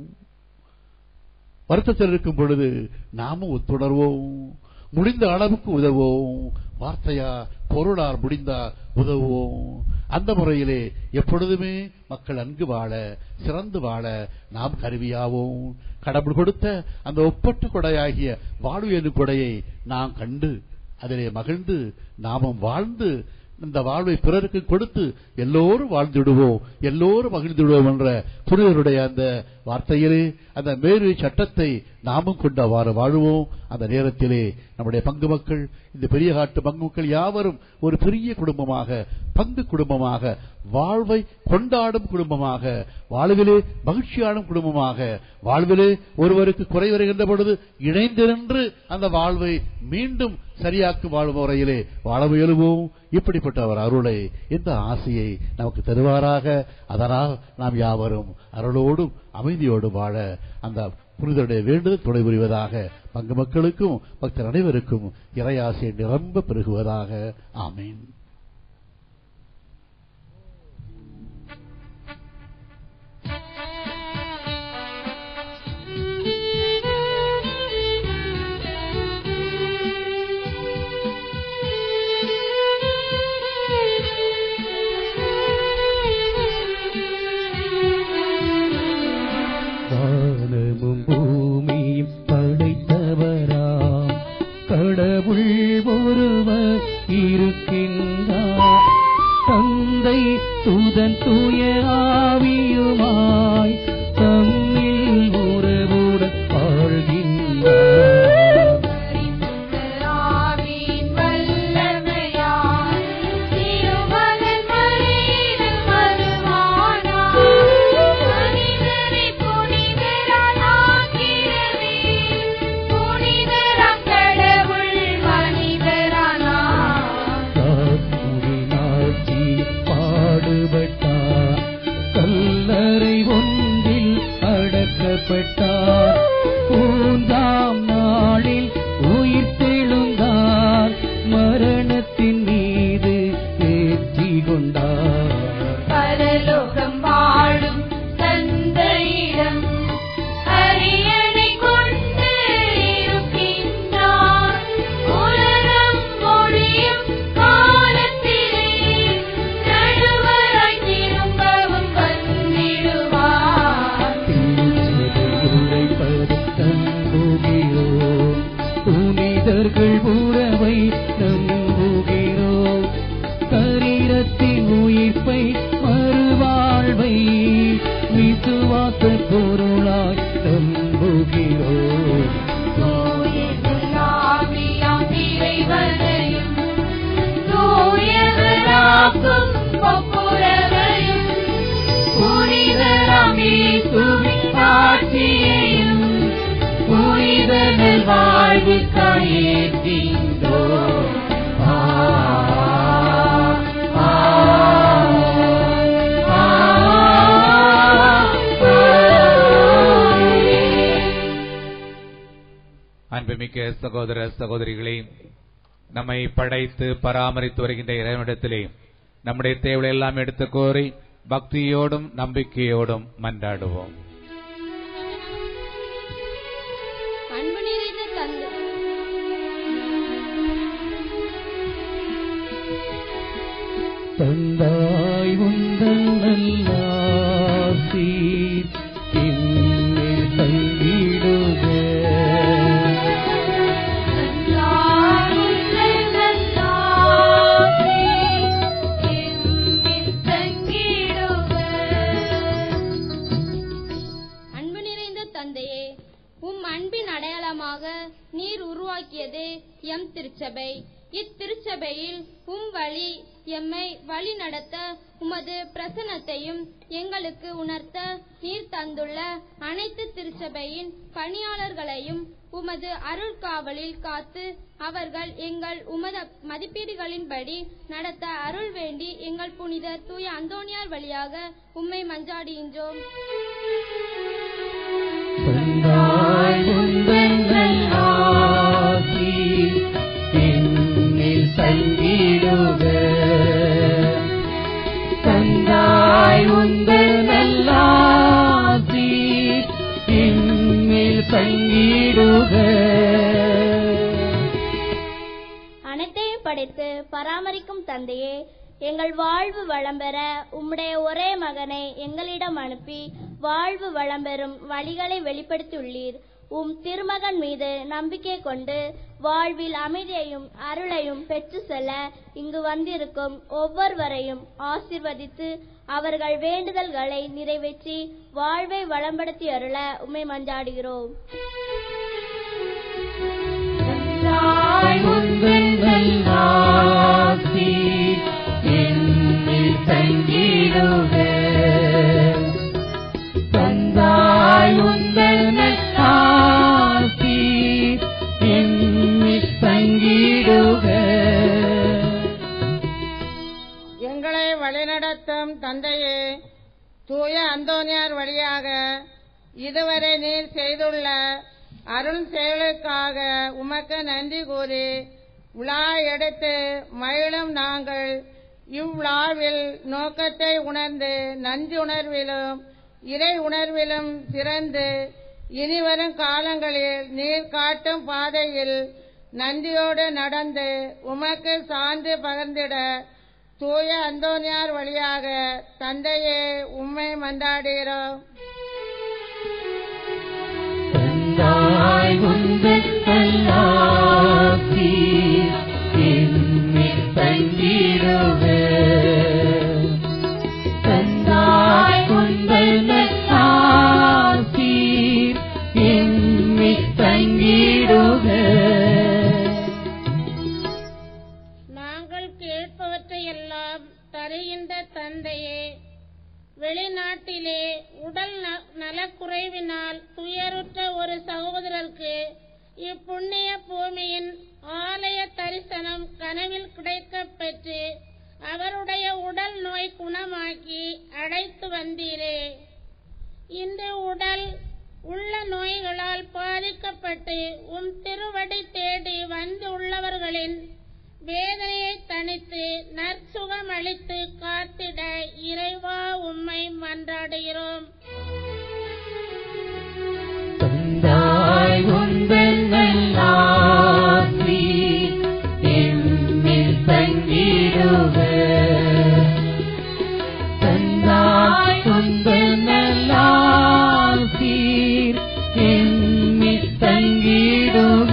வருத்தத்தில் இருக்கும் பொழுது நாமும் ஒத்துணர்வோம் முடிந்த அளவுக்கு உதவுவோம் வார்த்தையா பொருளார் முடிந்தால் உதவுவோம் அந்த முறையிலே எப்பொழுதுமே மக்கள் நன்கு வாழ சிறந்து வாழ நாம் கருவியாவோம் கடவுள் கொடுத்த அந்த ஒப்பற்ற கொடையாகிய வாழ்வு எனும் கொடையை நாம் கண்டு அதிலே மகிழ்ந்து நாமும் வாழ்ந்து இந்த வாழ்வை பிறருக்கு கொடுத்து எல்லோரும் வாழ்ந்துடுவோம் எல்லோரும் மகிழ்ந்துடுவோம் என்ற புனிதருடைய அந்த வார்த்தையிலே அந்த மேறு சட்டத்தை நாமும் கொண்டு அவ்வாறு வாழுவோம் அந்த நேரத்திலே நம்முடைய பங்கு மக்கள் இந்த பெரிய காட்டு பங்கு மக்கள் யாவரும் ஒரு பெரிய குடும்பமாக பங்கு குடும்பமாக வாழ்வை கொண்டாடும் குடும்பமாக வாழ்விலே மகிழ்ச்சியாடும் குடும்பமாக வாழ்விலே ஒருவருக்கு குறை வருகின்ற பொழுது இணைந்து நின்று அந்த வாழ்வை மீண்டும் சரியாக்கும் வாழும் முறையிலே வாழ முயலுவோம் இப்படிப்பட்ட அவர் அருளை இந்த ஆசையை நமக்கு தருவாராக அதனால் நாம் யாவரும் அருளோடும் அமைதியோடும் வாழ அந்த புனிதருடைய வேண்டுதல் துணை புரிவதாக பங்கு மக்களுக்கும் பக்தர் அனைவருக்கும் இறையாசை நிரம்ப பெருகுவதாக ஆமீன் Thank you. தூதன் தூய ஆவியுமாய் தம்மில் உறவுடன் வாழ்கின்றார் ஆவியின் வல்லமையால் திருமகன் மலையினில் வருவானார். மனிதரை புனிதரால் ஆக்கிடவே, புனிதராம் கடவுள் மனிதரானார். காட்சி பாடுபட்டார் கல்லறை ஒன்றில் அடக்கப்பட்டார் மூன்றாம் நாளில் உயிர் தெழுந்தார் மரணத்தின் மீது வெற்றி கொண்டார் பரலோகம் வாழும் தந்தையிடம் அரியணை கொண்டு இருக்கின்றார். உலகம் முடியும் காலத்திலே நடுவராய் திரும்பவும் வந்திடுவார். உழைப்பது நம்புகிறோம் புனிதர்கள் உறவை நம்புகிறோம் கரீரத்தின் உயிர்ப்பை மறுவாழ்வை விசுவாச பொருளாய் நம்புகிறோம் தூயதலாவியாம் இறைவனையும் தூயவராக்கும் ஒப்புரவையும் புனிதராம் இயேசுவின் சாட்சியையும் புனித நல்வாழ்வுக்காய் ஏற்கின்றோம். ஆ, ஆ, ஆ, ஆமென். அன்புமிக்க சகோதர சகோதரிகளே நம்மை படைத்து பராமரித்து வருகின்ற இறைவனிடத்திலே நம்முடைய தேவைகளை எல்லாம் எடுத்து கோரி பக்தியோடும் நம்பிக்கையோடும் மன்றாடுவோம் அன்பு நிறைந்த தந்தை தந்தாய் உந்தன் நல்லாசி என்னில் தங்கிடுக அன்பு நிறைந்த தந்தையே உம் அன்பின் அடையாளமாக நீர் உருவாக்கியதே எம் திருச்சபை இத்திருச்சபையில் உம் வழி எம்மை வழி நடத்த உமது பிரசன்னத்தையும் எங்களுக்கு உணர்த்த நீர் தந்துள்ள அனைத்து திருச்சபையின் பணியாளர்களையும் உமது அருள்காவலில் காத்து அவர்கள் எங்கள் உமது மதிப்பீடுகளின்படி நடத்த அருள் வேண்டி எங்கள் புனித தூய அந்தோணியார் வழியாக உம்மை மஞ்சாடுகின்றோம் தந்தாய் உந்தன் நல்லாசி என்னில் தங்கிடுக தந்தாய் உந்தன் நல்லாசி என்னில் தங்கிடுக அனைத்தையும் படைத்து பராமரிக்கும் தந்தையே எங்கள் வாழ்வு வளம் பெற உம்முடைய ஒரே மகனை எங்களிடம் அனுப்பி வாழ்வு வளம் பெறும் வழிகளை வெளிப்படுத்தியுள்ளீர் உம் திருமகன் மீது நம்பிக்கை கொண்டு வாழ்வில் அமைதியையும் அருளையும் பெற்று செல்ல இங்கு வந்திருக்கும் ஒவ்வொருவரையும் ஆசிர்வதித்து அவர்கள் வேண்டுதல்களை நிறைவேற்றி வாழ்வை வளம்படுத்தி அருள உம்மை மஞ்சாடுகிறோம் உந்தன் நல்லாசி என்னில் தங்கிடுக தந்தாய் உந்தன் நல்லாசி என்னில் தங்கிடுக எங்களை வழிநடத்தும் தந்தையே தூய அந்தோனியார் வழியாக இதுவரை நீர் செய்துள்ள அருள் செயலுக்காக உமக்கு நன்றி கூறி விழா எடுத்து மகிழும் நாங்கள் இவ்விழாவில் நோக்கத்தை உணர்ந்து நன்றி உணர்விலும் இறை உணர்விலும் சிறந்து இனிவரும் காலங்களில் நீர் காட்டும் பாதையில் நன்றியோடு நடந்து உமக்கு சான்று பகிர்ந்திட தூய அந்தோனியார் வழியாக தந்தையே உம்மை மன்றாடுகிறோம் தந்தாய் உந்தன் நல்லாசி என்னில் தங்கிடுக வெளிநாட்டிலே உடல் ந- நலக்குறைவினால் துயருற்ற ஒரு சகோதரருக்கு இப்புண்ணிய பூமியின் ஆலய தரிசனம் கனவில் கிடைக்கப் பெற்று அவருடைய உடல் நோய் குணமாக்கி அழைத்து வந்தீரே இந்த உடல் உள்ள நோய்களால் பாதிக்கப்பட்டு உம் திருவடி தேடி வந்து உள்ளவர்களின் வேதனையை தணித்து நற்சுகம் அளித்து காத்திட இறைவா உம்மை மன்றாடுகிறோம் தந்தாய் உந்தன் நல்லாசி எம்மில் தங்கிடுக தந்தாய் உந்தன் நல்லாசி எம்மில் தங்கிடுக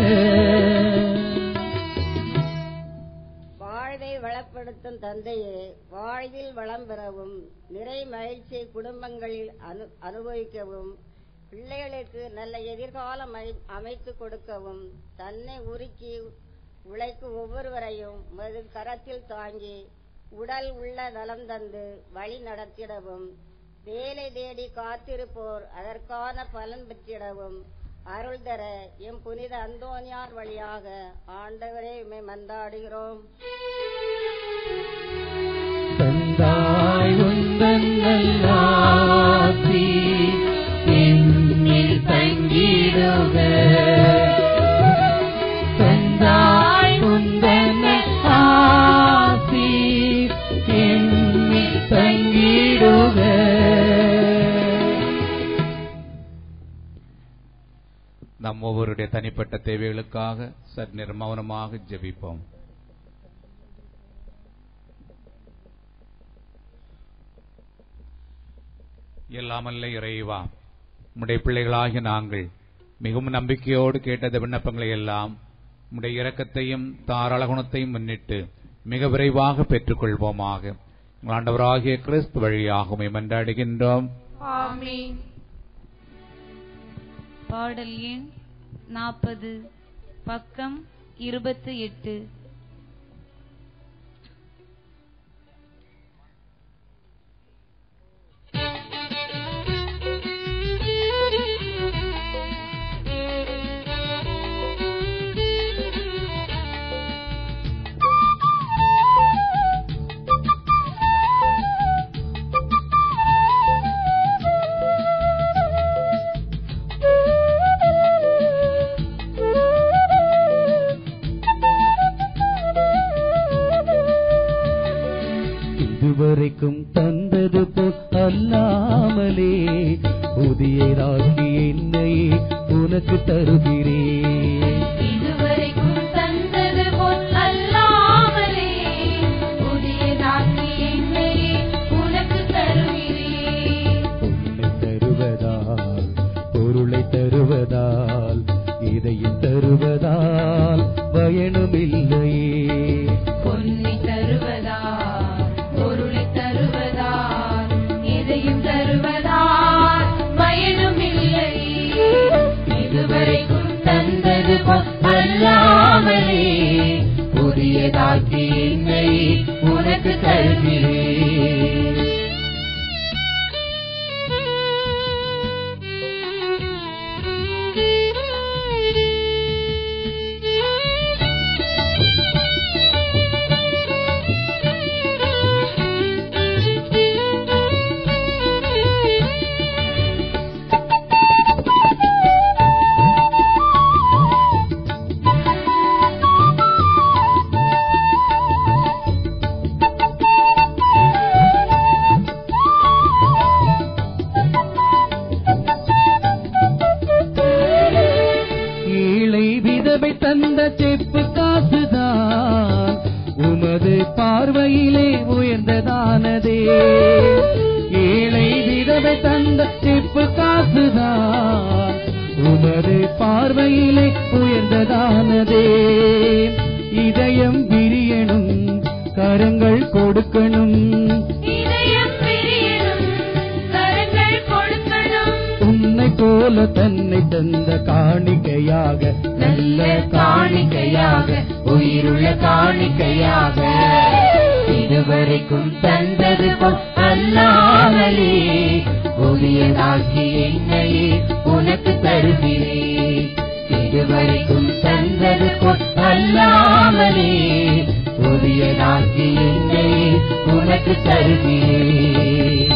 வாழ்வை வளப்படுத்தும் தந்தையே வாழ்வில் வளம் பெறவும் நிறை மகிழ்ச்சியை குடும்பங்களில் அனு அனுபவிக்கவும் பிள்ளைகளுக்கு நல்ல எதிர்காலம் அமை- அமைத்துக் கொடுக்கவும் தன்னை உருக்கி உழைக்கும் ஒவ்வொருவரையும் மது கரத்தில் தாங்கி உடல் உள்ள நலம் தந்து வழி நடத்திடவும் வேலை தேடி காத்திருப்போர் அதற்கான பலன் பெற்றிடவும் அருள் தர எம் புனித அந்தோனியார் வழியாக ஆண்டவரே உம்மை மன்றாடுகிறோம் தந்தாய் உந்தன் நல்லாசி எம்மில் தங்கிடுக தந்தாய் உந்தன் நல்லாசி எம்மில் தங்கிடுக நம் ஒவ்வொருடைய தனிப்பட்ட தேவைகளுக்காக சற்று மௌனமாக ஜெபிப்போம் எல்லாமல்ல இறைவா உம்முடைய பிள்ளைகளாகிய நாங்கள் மிகவும் நம்பிக்கையோடு கேட்டத விண்ணப்பங்களை எல்லாம் உம்முடைய இரக்கத்தையும் தாராள குணத்தையும் முன்னிட்டு மிக விரைவாக பெற்றுக்கொள்வோமாக எங்கள் ஆண்டவராகிய கிறிஸ்து வழியாக உம்மை மன்றாடுகின்றோம் ஆமென் பாடல் எண் நாற்பது பக்கம் இருபத்தி எட்டு இதுவரைக்கும் தந்தது போல் அல்லாமலே புதியதாக்கி என்னை உனக்கு தருகிறேன் இதுவரைக்கும் தந்தது போல் அல்லாமலே புதியதாக்கி என்னை உனக்கு தருகிறேன் பொன்னை தருவதால் பொருளை தருவதால் இதையும் தருவதால் பயனுமில்லையே பொன்னை தருவதால் பொருளை தருவதால் எதையும் தருவதால் பயனும் இல்லை இதுவரைக்கும் தந்தது போல் அல்லாமலே புதியதாக்கி என்னை உனக்கு தருகிறேன் ஏழை விதவை தந்த செப்பு காசுதான் உமது பார்வையிலே உயர்ந்ததானதே ஏழை விதவை தந்த செப்பு காசுதான் உமது பார்வையிலே உயர்ந்ததானதே இதயம் விரியணும் கரங்கள் கொடுக்கணும் இதயம் பிரியணும் கரங்கள் கொடுக்கணும் உன்னை போல தன்னை தந்த காணிக்கையாக நல்ல காணிக்கையாக உயிருள்ள காணிக்கையாக இதுவரைக்கும் தந்தது போல் அல்லாமலே புதியதாக்கி என்னையே உனக்கு தருகிறேன் இதுவரைக்கும் தந்தது போல் அல்லாமலே புதியதாக்கி என்னையே உனக்கு தருகிறேன்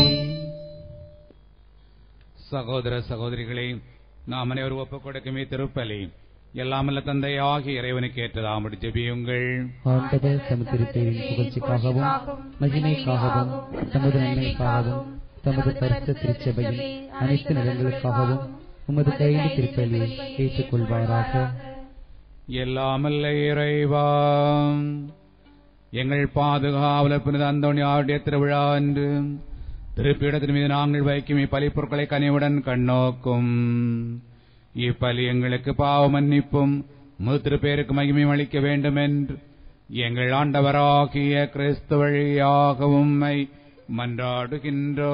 சகோதர சகோதரிகளே நாம் அனைவரும் ஒப்புக் கொடுக்குமே திருப்பலி எல்லாமல்ல தந்தையாகிய இறைவனுக்கு ஏற்றதாமடி ஜெபியுங்கள் ஆண்டவர் தமது திருப்பேரின் புகழ்ச்சிக்காகவும் மகிமைக்காகவும் தமது நன்மைக்காகவும் தமது பரிசு திருச்சபையின் அனைத்து நிலங்களுக்காகவும் உமது கைது திருப்பலியை ஏற்றுக்கொள்வாராக எல்லாமல்ல இறைவா எங்கள் பாதுகாவலர் புனித அந்தோணியாருடைய திருவிழா அன்று திருப்பீடத்தின் மீது நாங்கள் வைக்கும் இப்பலிப்பொருட்களை கனிவுடன் கண்ணோக்கும் இப்பலி எங்களுக்கு பாவ மன்னிப்பும் முது திருப்பேருக்கு மகிமை அளிக்க வேண்டும் என்று எங்கள் ஆண்டவராகிய கிறிஸ்து வழியாக உம்மை மன்றாடுகின்றோம்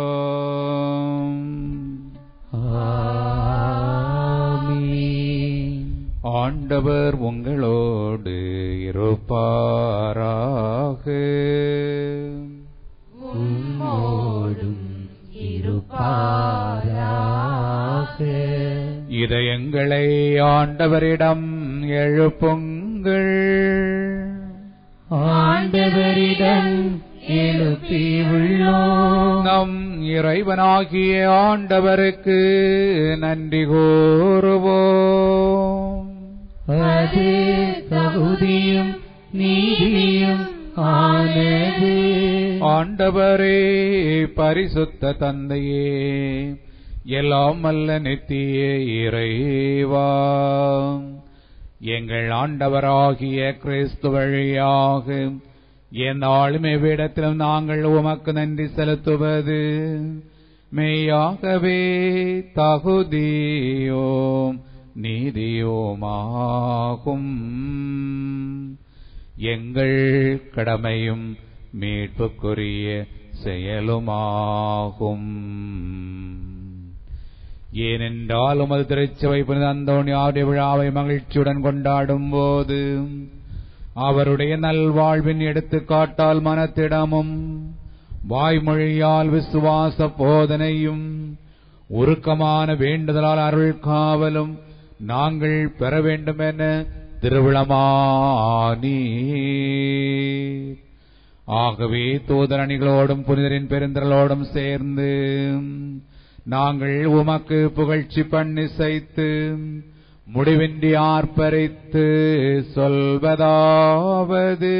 ஆண்டவர் உங்களோடு இருப்பாராக உம்மோடும் இருப்பாராக இதயங்களை ஆண்டவரிடம் எழுப்புங்கள் ஆண்டவரிடம் எழுப்பி உள்ளோம் நம் இறைவனாகிய ஆண்டவருக்கு நன்றி கூறுவோம் அது தகுதியும் நீதியும் ஆனது ஆண்டவரே பரிசுத்த தந்தையே எல்லாம் அல்ல நித்திய இறைவா எங்கள் ஆண்டவராகிய கிறிஸ்து வழியாக எந்நாளும் எவ்விடத்திலும் நாங்கள் உமக்கு நன்றி செலுத்துவது மெய்யாகவே தகுதியோம் நீதியோமாகும் எங்கள் கடமையும் மீட்புக்குரிய செயலுமாகும் ஏனென்றால் உமது திருச்சபை புனித அந்தோணி ஆடைய விழாவை மகிழ்ச்சியுடன் கொண்டாடும் போது அவருடைய நல்வாழ்வின் எடுத்துக்காட்டால் மனத்திடமும் வாய்மொழியால் விசுவாச போதனையும் உருக்கமான வேண்டுதலால் அருள் காவலும் நாங்கள் பெற வேண்டும் என திருவிழமானீ ஆகவே தூதரணிகளோடும் புனிதரின் பெருந்திரளோடும் சேர்ந்து நாங்கள் உமக்கு புகழ்ச்சி பண்ணி செய்து முடிவின்றி ஆர்ப்பரித்து சொல்வதாவது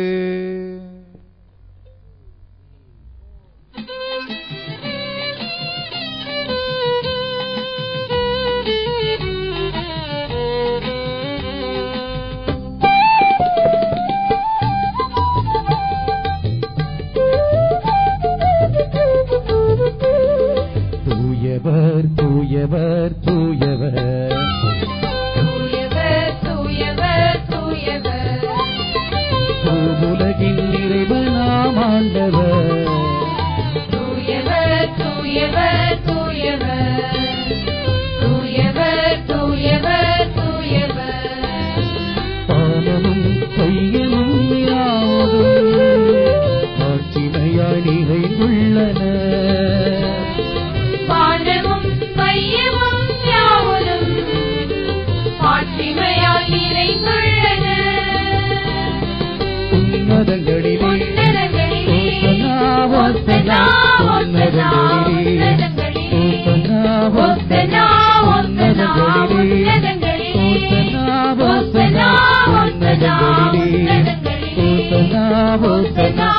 தூயவர் தூயவர் தூயவர் தூயவர் தூயவர் தூயவர் பூவுலகின் இறைவனாம் ஆண்டவர் தூயவர் தூயவர் தூயவர் தூயவர் தூயவர் தூயவர் பாவமும் கையமும் யாவதும் காட்சிமையாய் நிறைந்துள்ளன பாண்டமும் மையமும் யாவதும் ஆட்சிமையால் நிறைந்துள்ளன உன்னதங்களிலே உன்னதங்களிலே ஓசனா ஓசனா உன்னதங்களிலே ஓசனா ஓசனா உன்னதங்களிலே ஓசனா ஓசனா உன்னதங்களிலே ஓசனா ஓசனா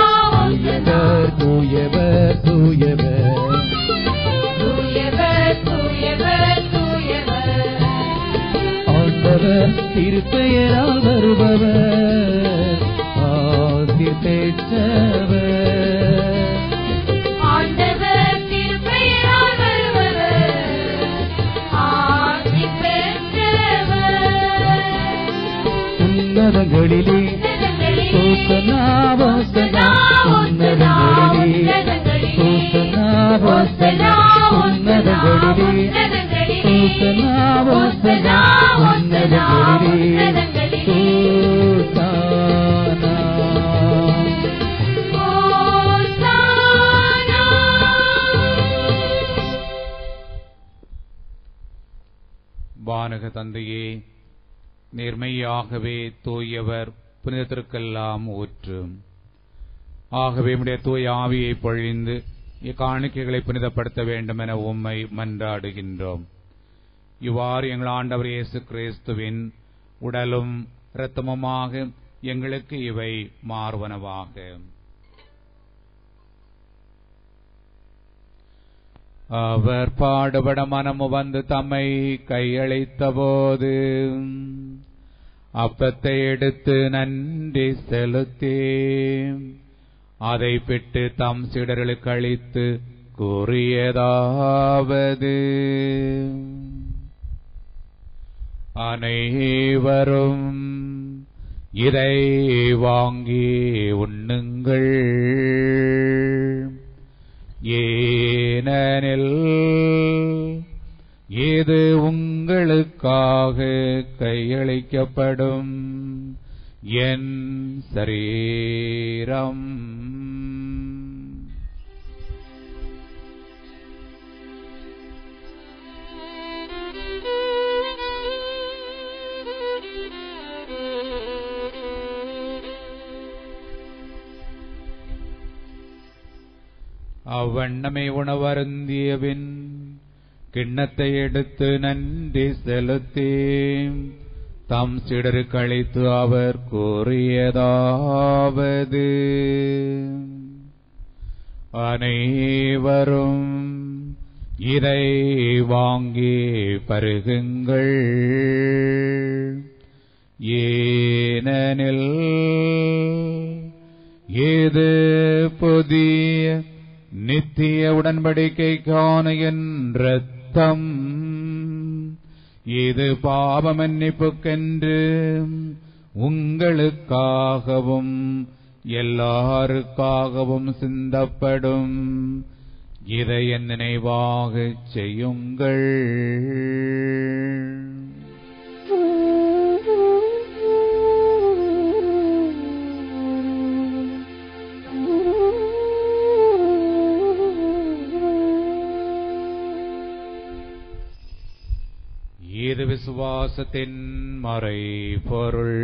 தூயவர் தூயவர் தூயவர் தூயவர் தூயவர் தூயவர் ஆண்டவர் திருப்பெயரால் வருபவர் ஆசி பெற்றவர் ஆண்டவர் திருப்பெயரால் வருபவர் ஆசி பெற்றவர் உன்னதங்களிலே ஓசனா ஓசனா உன்னதங்களிலே ஓசனா ஓசனா உன்னதங்களிலே ஓசனா ஓசனா உன்னதங்களிலே ஓசானா வானக தந்தையே நேர்மையாகவே தூயவர் புனிதத்திற்கெல்லாம் ஊற்றும் ஆகவே உடைய தூய ஆவியை பொழிந்து இக்காணிக்கைகளை புனிதப்படுத்த வேண்டும் என உம்மை மன்றாடுகின்றோம் இவ்வாறு எங்கள் ஆண்டவர் இயேசு கிறிஸ்துவின் உடலும் இரத்தமுமாக எங்களுக்கு இவை மார்வனவாக அவர் பாடுபட மனமு வந்து தம்மை கையளித்த போது அப்பத்தை எடுத்து நன்றி செலுத்தி அதை பிட்டு தம் சிடர்களுக்கு அளித்து கூறியதாவது அனைவரும் இதை வாங்கி உண்ணுங்கள் ஏனெனில் இது உங்களுக்காக கையளிக்கப்படும் என் சரீரம் அவ்வண்ணமே உணவருந்தியபின் கிண்ணத்தை எடுத்து நன்றி செலுத்தி தம் சிடருக்கு அளித்து அவர் கூறியதாவது அனைவரும் இதை வாங்கி பருகுங்கள் ஏனெனில் இது புதிய நித்திய உடன்படிக்கைக்கான என் ரத்தம் இது பாவ மன்னிப்புக்கென்று உங்களுக்காகவும் எல்லாருக்காகவும் சிந்தப்படும் இதை என் நினைவாகச் செய்யுங்கள் இது விசுவாசத்தின் மறை பொருள்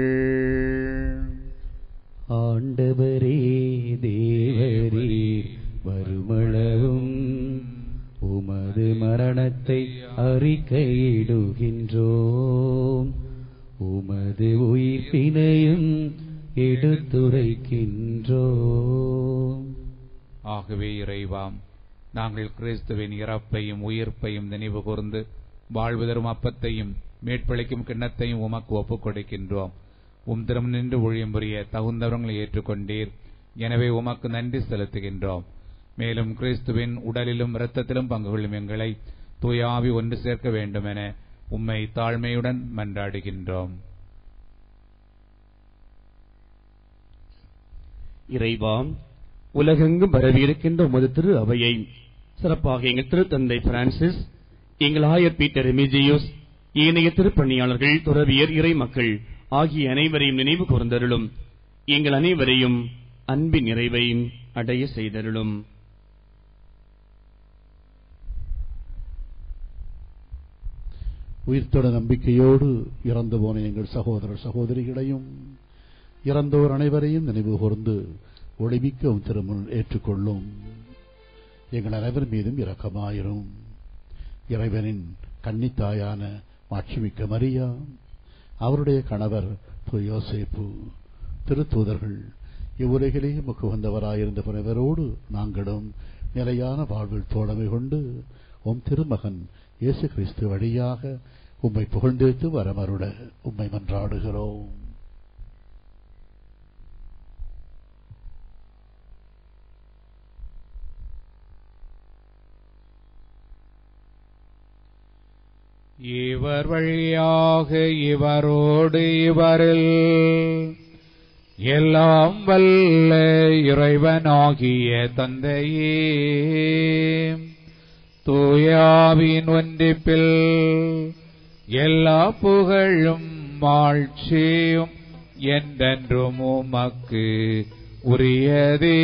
ஆண்டவரே தேவரே வருமளவும் உமது மரணத்தை அறிக்கையிடுகின்றோம் உமது உயிர்ப்பினையும் எடுத்துரைக்கின்றோம் ஆகவே இறைவாம் நாங்கள் கிறிஸ்துவின் இறப்பையும் உயிர்ப்பையும் நினைவு கூர்ந்து வாழ்வு தரும் அப்பத்தையும் மேற்பளிக்கும் கிண்ணத்தையும் உமக்கு ஒப்புக் கொடுக்கின்றோம் உம் திறம் நின்று ஊழியம் புரிய தகுந்தவர்களை ஏற்றுக்கொண்டீர் எனவே உமக்கு நன்றி செலுத்துகின்றோம் மேலும் கிறிஸ்துவின் உடலிலும் இரத்தத்திலும் பங்கு கொள்ளும் எங்களை தூயாவி ஒன்று சேர்க்க வேண்டும் என உம்மை தாழ்மையுடன் மன்றாடுகின்றோம் இறைவா உலகெங்கும் பரவியிருக்கின்ற உமது திரு அவையை சிறப்பாக எங்கள் திருத்தந்தை பிரான்சிஸ் எங்கள் ஆயர் பீட்டர் எமிஜியோஸ் ஏனைய திருப்பணியாளர்கள் துறவியர் இறை மக்கள் ஆகிய அனைவரையும் நினைவு கூர்ந்தருளும் எங்கள் அனைவரையும் அன்பின் நிறைவையும் அடைய செய்தருளும் உயிர்த்தோட நம்பிக்கையோடு இறந்து போன எங்கள் சகோதர சகோதரிகளையும் இறந்தோர் அனைவரையும் நினைவு கூர்ந்து ஒளிமிக்க உம் திருமுன் ஏற்றுக்கொள்ளும் எங்கள் அனைவர் மீதும் இரக்கமாயிரும் இறைவனின் கன்னித்தாயான மாட்சிமிக்க மரியா அவருடைய கணவர் திரு யோசேப்பு திருத்தூதர்கள் இவ்வுலகிலே முகவந்தவராயிருந்த பிறவரோடு நாங்களும் நிலையான வாழ்வில் தோழமை கொண்டு உம் திருமகன் இயேசு கிறிஸ்து வழியாக உம்மை புகழ்ந்தேத்து வரமருட உம்மை மன்றாடுகிறோம் இவர் வழியாக இவரோடு இவரில் எல்லாம் வல்ல இறைவனாகிய தந்தையே தூயாவின் ஒன்றிப்பில் எல்லா புகழும் மாட்சியும் என்றென்றும் உமக்கு உரியதே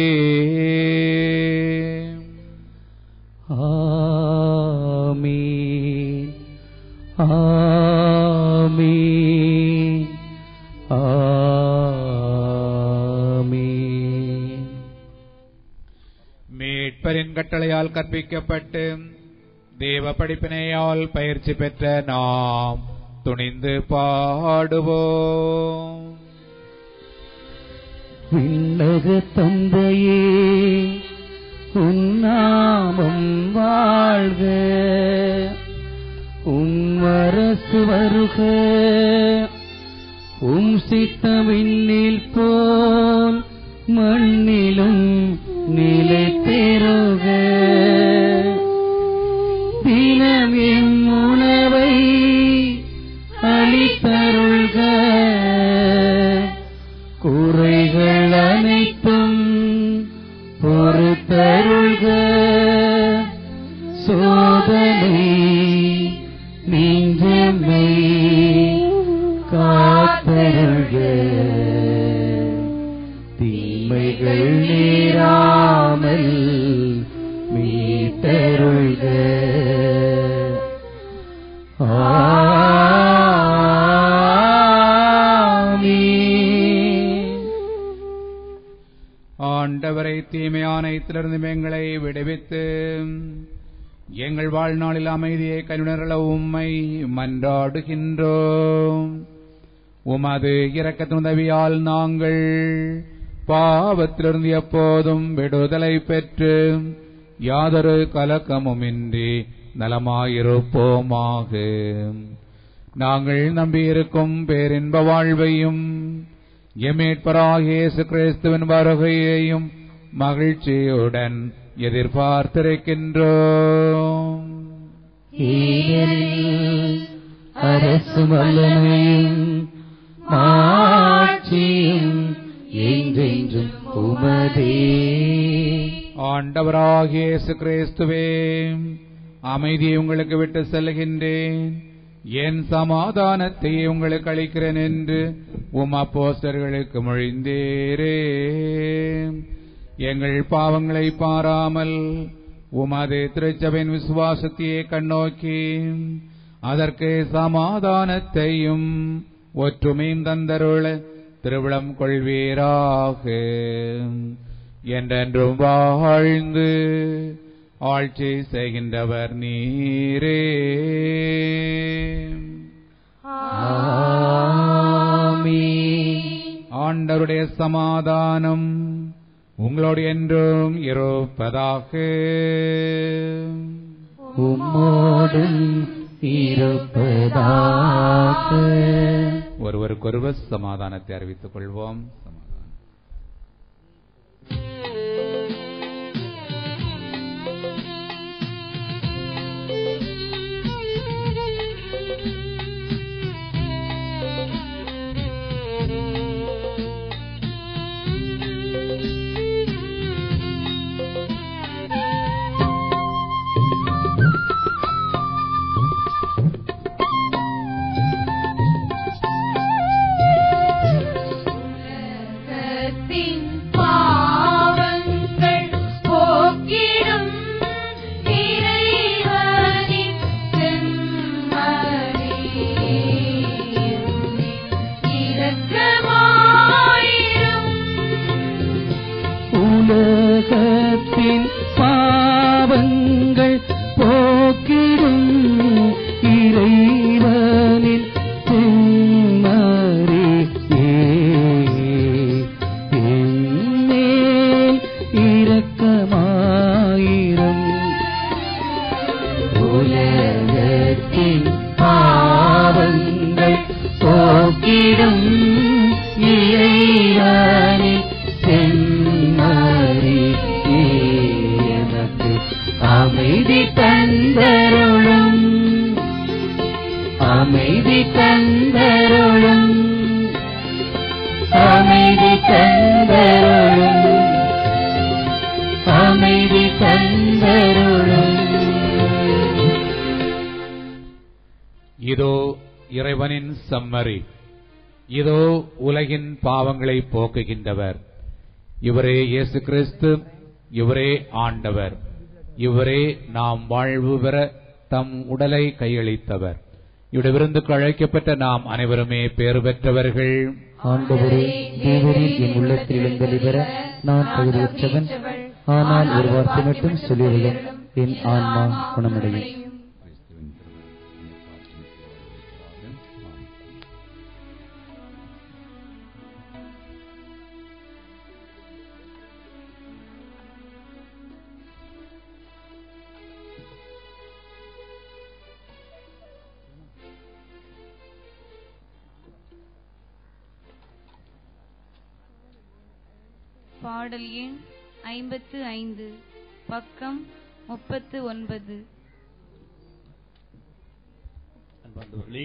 ஆமீன் ஆமென் ஆமென் மீட்பரின் கட்டளையால் கற்பிக்கப்பட்டு தேவ படிப்பினையால் பயிற்சி பெற்ற நாம் துணிந்து பாடுவோம் விண்ணக தந்தையே உன்னாமம் வாழ்க உம்மரசு வருக உம் சித்தமின்னில் போல் மண்ணிலும் நிலை பெறுக தினம் என் உணவை அளித்தருள்க குறைகள் அனைத்தும் பொறுத்தருள்க சோதனை நீங்கமை காத்தருள்க தீமைகள் நேராமல் மீட்டருள்க ஆமென் ஆண்டவரை தீமையான இத்திலிருந்து எங்களை விடுவித்து எங்கள் வாழ்நாளில் அமைதியை கருணரள உம்மை மன்றாடுகின்றோம் உமது இரக்கத்தின் உதவியால் நாங்கள் பாவத்திலிருந்து எப்போதும் விடுதலை பெற்று யாதொரு கலக்கமுமின்றி நலமாயிருப்போமாக நாங்கள் நம்பியிருக்கும் பேரின்ப வாழ்வையும் எமேட்பராகிய இயேசு கிறிஸ்துவின் வருகையையும் மகிழ்ச்சியுடன் எதிர்பார்த்திருக்கின்றோம் ஏனெனில் அரசு வல்லமையும் மாட்சியும் என்றென்றும் உமதே ஆண்டவராகிய இயேசு கிறிஸ்துவே அமைதியை உங்களுக்கு விட்டு செல்கின்றேன் என் சமாதானத்தை உங்களுக்கு அளிக்கிறேன் என்று உம் அப்போஸ்தலர்களுக்கு மொழிந்தேரே எங்கள் பாவங்களை பாராமல் உமது திருச்சபையின் விசுவாசத்தையே கண்ணோக்கி அதற்கு சமாதானத்தையும் ஒற்றுமையும் தந்தருள திருவிழம் கொள்வீராக என்றென்றும் வாழ்ந்து ஆட்சி செய்கின்றவர் நீரே ஆண்டவருடைய சமாதானம் உங்களோடு என்றும் இருப்பதாக உம்மோடும் இருப்பதாக ஒருவருக்கொருவர் சமாதானத்தை அறிவித்துக் கொள்வோம் சமாதானம். உலகத்தின் பாவங்கள் போக்கிடும் இறைவனின் செம்மறி இரக்கமாயிரும் உலகத்தின் பாவங்கள் போக்கிடும் இறைவனின் செம்மறி மேல் இரக்கமாயிரம் உலகத்தின் பாவங்கள் போக்கிடும் இறைவனின் செம்மறி எனக்கு அமைதி தந்தருளும் அமைதி தந்தருளும் அமைதி தந்தருளும் அமைதி தந்தருளும் இதோ இறைவனின் சம்மரி இதோ உலகின் பாவங்களை போக்குகின்றவர் இவரே இயேசு கிறிஸ்து இவரே ஆண்டவர் இவரே நாம் வாழ்வு பெற தம் உடலை கையளித்தவர் இவருடைய விருந்துக்கு அழைக்கப்பட்ட நாம் அனைவருமே பேறு பெற்றவர்கள் ஆண்டவரே தேவரில் என் உள்ளத்தில் எழுந்தளி பெற நான் தகுதியற்றவன் ஆனால் ஒரு வார்த்தை மட்டும் சொல்லிவிடும் என் ஆன்மா குணமடையும் பாடல் எண் ஐம்பத்து ஐந்து பக்கம் முப்பத்து ஒன்பது அன்பார்ந்தவர்களே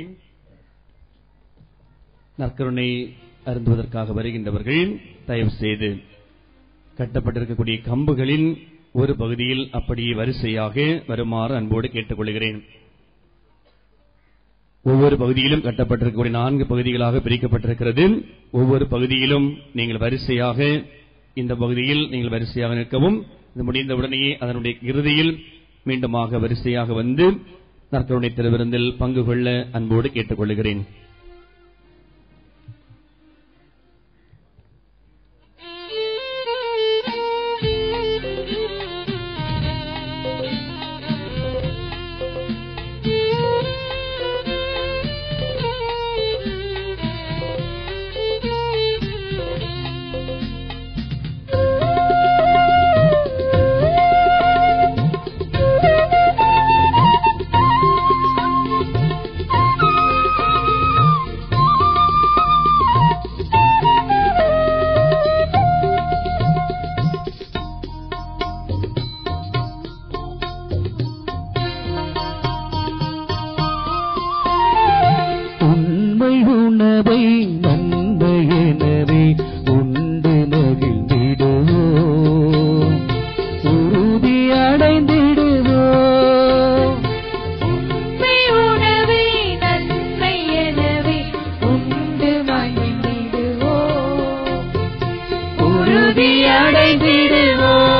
நற்கருணை அருந்துவதற்காக வருகின்றவர்கள் தயவு செய்து கட்டப்பட்டிருக்கக்கூடிய கம்புகளின் ஒரு பகுதியில் அப்படியே வரிசையாக வருமாறு அன்போடு கேட்டுக்கொள்கிறேன் ஒவ்வொரு பகுதியிலும் கட்டப்பட்டிருக்கக்கூடிய நான்கு பகுதிகளாக பிரிக்கப்பட்டிருக்கிறது ஒவ்வொரு பகுதியிலும் நீங்கள் வரிசையாக இந்த பகுதியில் நீங்கள் வரிசையாக நிற்கவும் இது முடிந்தவுடனேயே அதனுடைய இறுதியில் மீண்டுமாக வரிசையாக வந்து நற்கருணை திருவிருந்தில் பங்கு கொள்ள அன்போடு கேட்டுக்கொள்கிறேன் உண்மை உணவை நன்மையெனவே உண்டு மகிழ்ந்திடுவோம் உறுதி அடைந்திடுவோம் உண்மை உணவே நன்மை எனவே உண்டு மகிழ்ந்திடுவோம் உறுதி அடைந்திடுவோம்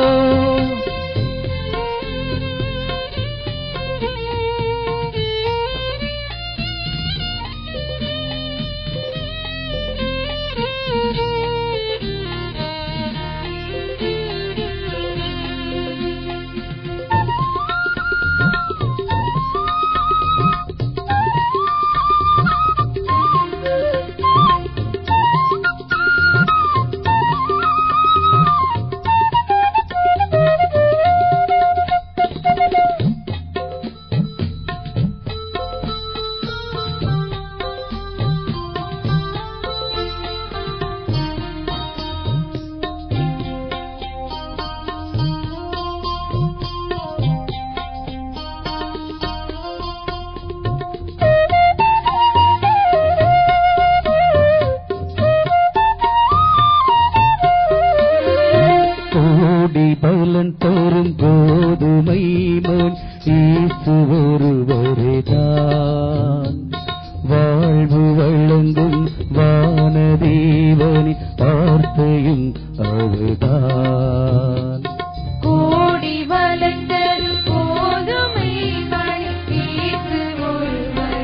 கோடி பலன் தரும் கோதுமை மண் ஈசு ஒருவரேதான் வாழ்வு வழங்கும் வானதேவனி வார்த்தையும் அவர்தான் கோடி வளர்ந்தது கோதுமை மணி கேட்டு ஒரு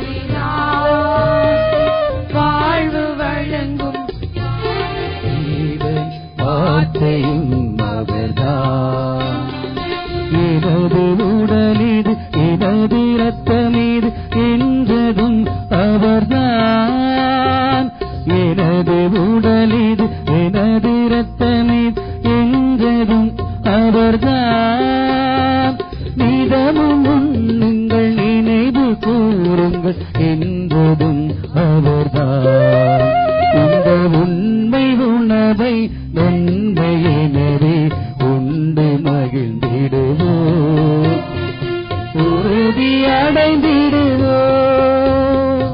வாழ்வு வழங்கும் தேவன் வார்த்தையும் அவர்தான் எனது உடலிது எனது ரத்தமீது என்றதும் அவர்தான் எனது உடலிது எனது ரத்தமீது என்றதும் அவர்தான் நிதமும் உண்ணுங்கள் நினைவு கூறுங்கள் என்றதும் அவர்தான் இந்த உண்மை உணவை நன்மையினரே உண்டு மகிழ்ந்திடுவோம் உறுதி அடைந்திடுவோம்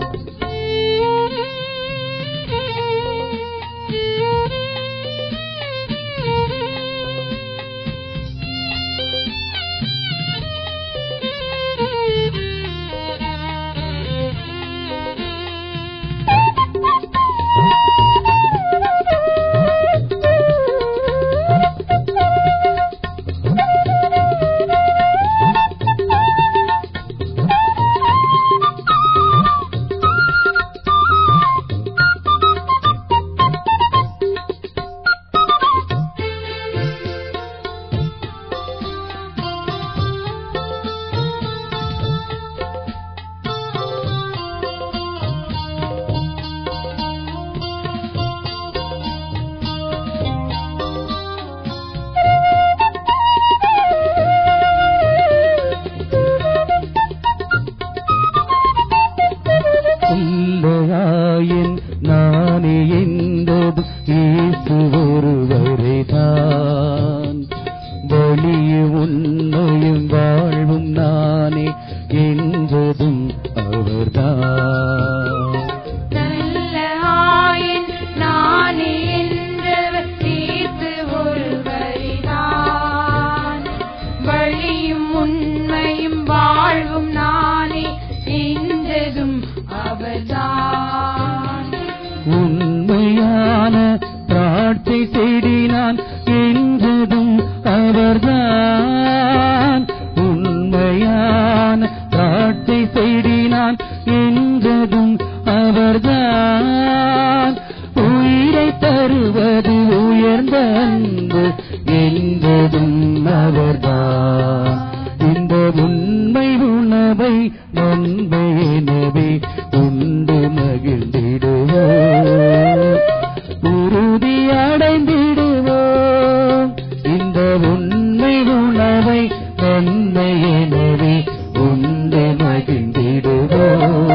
உண்மை எனவே உண்டு மகிழ்ந்திடுவோ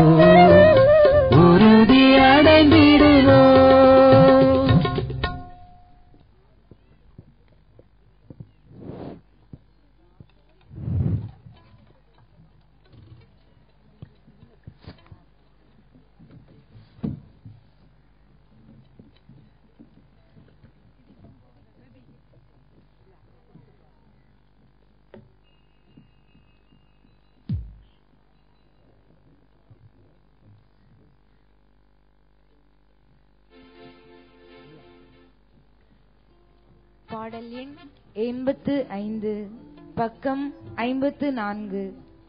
உறுதி அடைந்திடுவோ பாடல் எண் எண்பத்து ஐந்து பக்கம் ஐம்பத்து நான்கு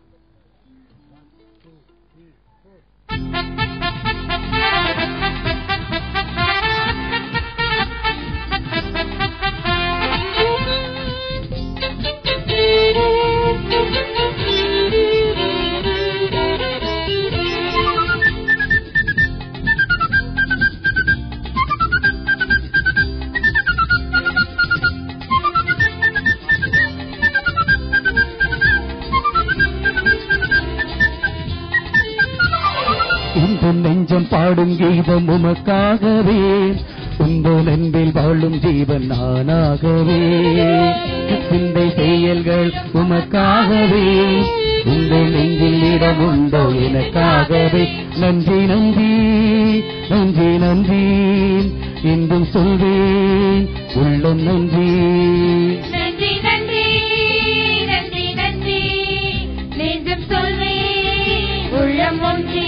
இந்த நெஞ்சம் பாடும் கீதம் உமக்காகவே உங்கள் அன்பில் வாழும் ஜீவன் நானாகவே சிந்தை செயல்கள் உமக்காகவே உங்கள் நெஞ்சில் இடம் உண்டோ எனக்காகவே நன்றி நன்றி நன்றி நன்றி என்றும் சொல்வேன் உள்ளம் நன்றி நன்றி நன்றி நன்றி நன்றி நெஞ்சம் சொல்வேன் உள்ளம் ஒன்றி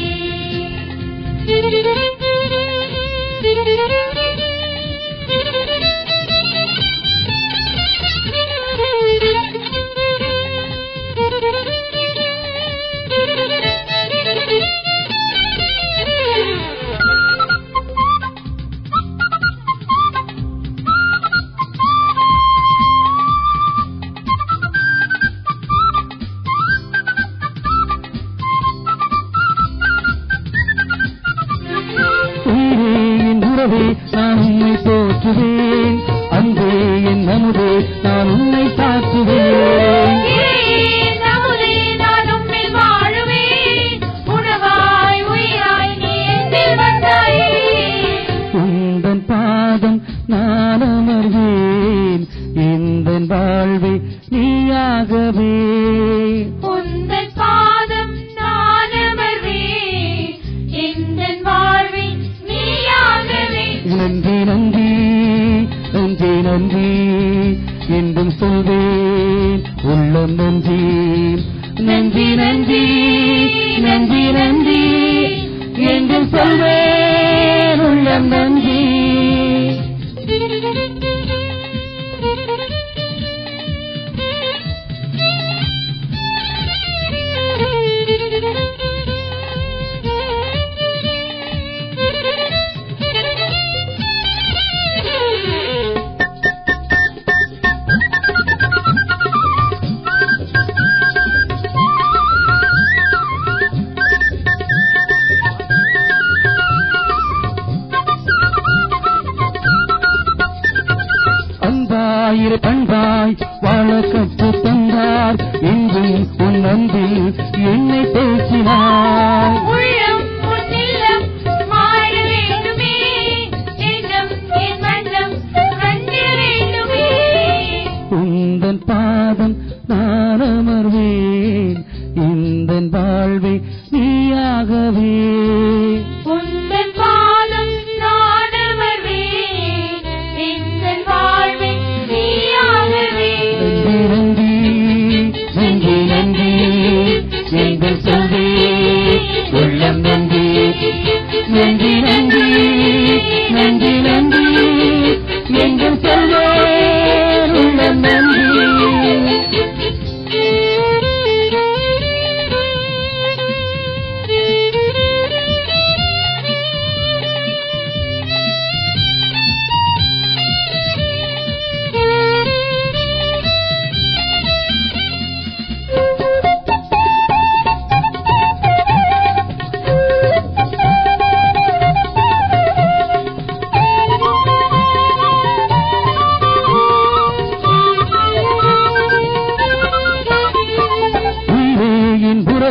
உயிரே என் உறவே நான் உன்னை போற்றுவேன் அன்பே என் அமுதே நான் உன்னை தாக்குவேன் ஏன் அமுதே நான் உம்மில் வாழுவேன் உணவாய் உயிராய் நீ என்னில் வந்தாயே உந்தன் பாதம் நான் அமர்வேன் இந்த வாழ்வை நீயாகவே உந்தன் பாதம் நான் அமர்வேன் எந்தன் வாழ்வை நீயாகவே நன்றி நன்றி நன்றி நன்றி என்றும் சொல்வேன் உள்ளம் நன்றி நன்றி நன்றி நன்றி நன்றி என்றும் சொல்வேன் உள்ளம் நன்றி அன்பாயிரு பண்பாய் வாழ கற்று தந்தார் இன்றும் உன் அன்பில் என்னை பேசினார் உள்ளம் உன்னில்லம் மாற வேண்டுமே எண்ணம் என் மன்னம் கண்ட வேண்டுமே உந்தன் பாதம் நான் அமர்வேன் இந்த வாழ்வை நீயாகவே உந்தன் பாதம் நான் அமர்வேன் எந்தன் வாழ்வை நீயாகவே நன்றி நன்றி நன்றி நன்றி என்று சொல்வே உள்ளம்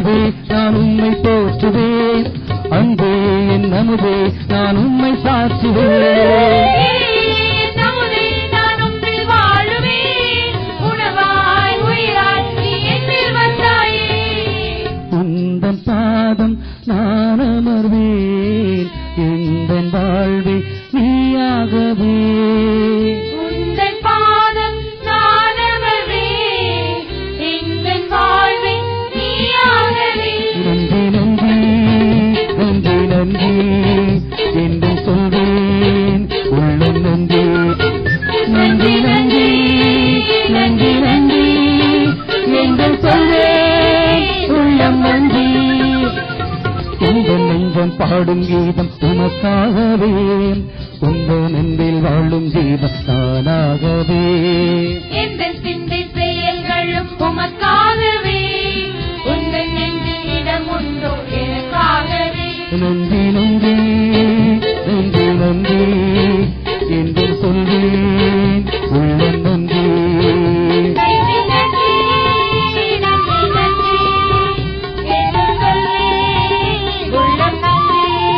நிலவே நான் உம்மை போற்றுவேன் அன்பே என் அமுதே நான் உம்மை சாற்றுவேன் நமுதே நான் உம்மில் வாழுவேன் உணவாய் உயிராய் நீ என்னில் வந்தாயே உந்தன் பாதம் நான் அமர்வேன் எந்தன் வாழ்வே நீயாகவே உந்தன் பாதம் நான் அமர்வேன் எங்கள் வாழ்வை நீயாகவே நன்றி நன்றி நன்றி நன்றி என்று சொல்வேன் உள்ளம் நன்றி நன்றி நன்றி நன்றி நன்றி என்று சொல்வேன் உள்ளம் நன்றி உங்கள் நெஞ்சம் பாடும் கீதம் உமக்காகவே உங்கள் நன்றில் வாழும் கீதம் நானாகவே எந்த சிந்தை செயல்களும் உமக்காகவே உந்தன் நெஞ்சில் இடம் உண்டோ எனக்காகவே நன்றி நன்றி நன்றி நன்றி என்று சொல்வேன் உள்ளம் நன்றி நன்றி நன்றி நன்றி நன்றி என்று சொல்வேன் உள்ளம் நன்றி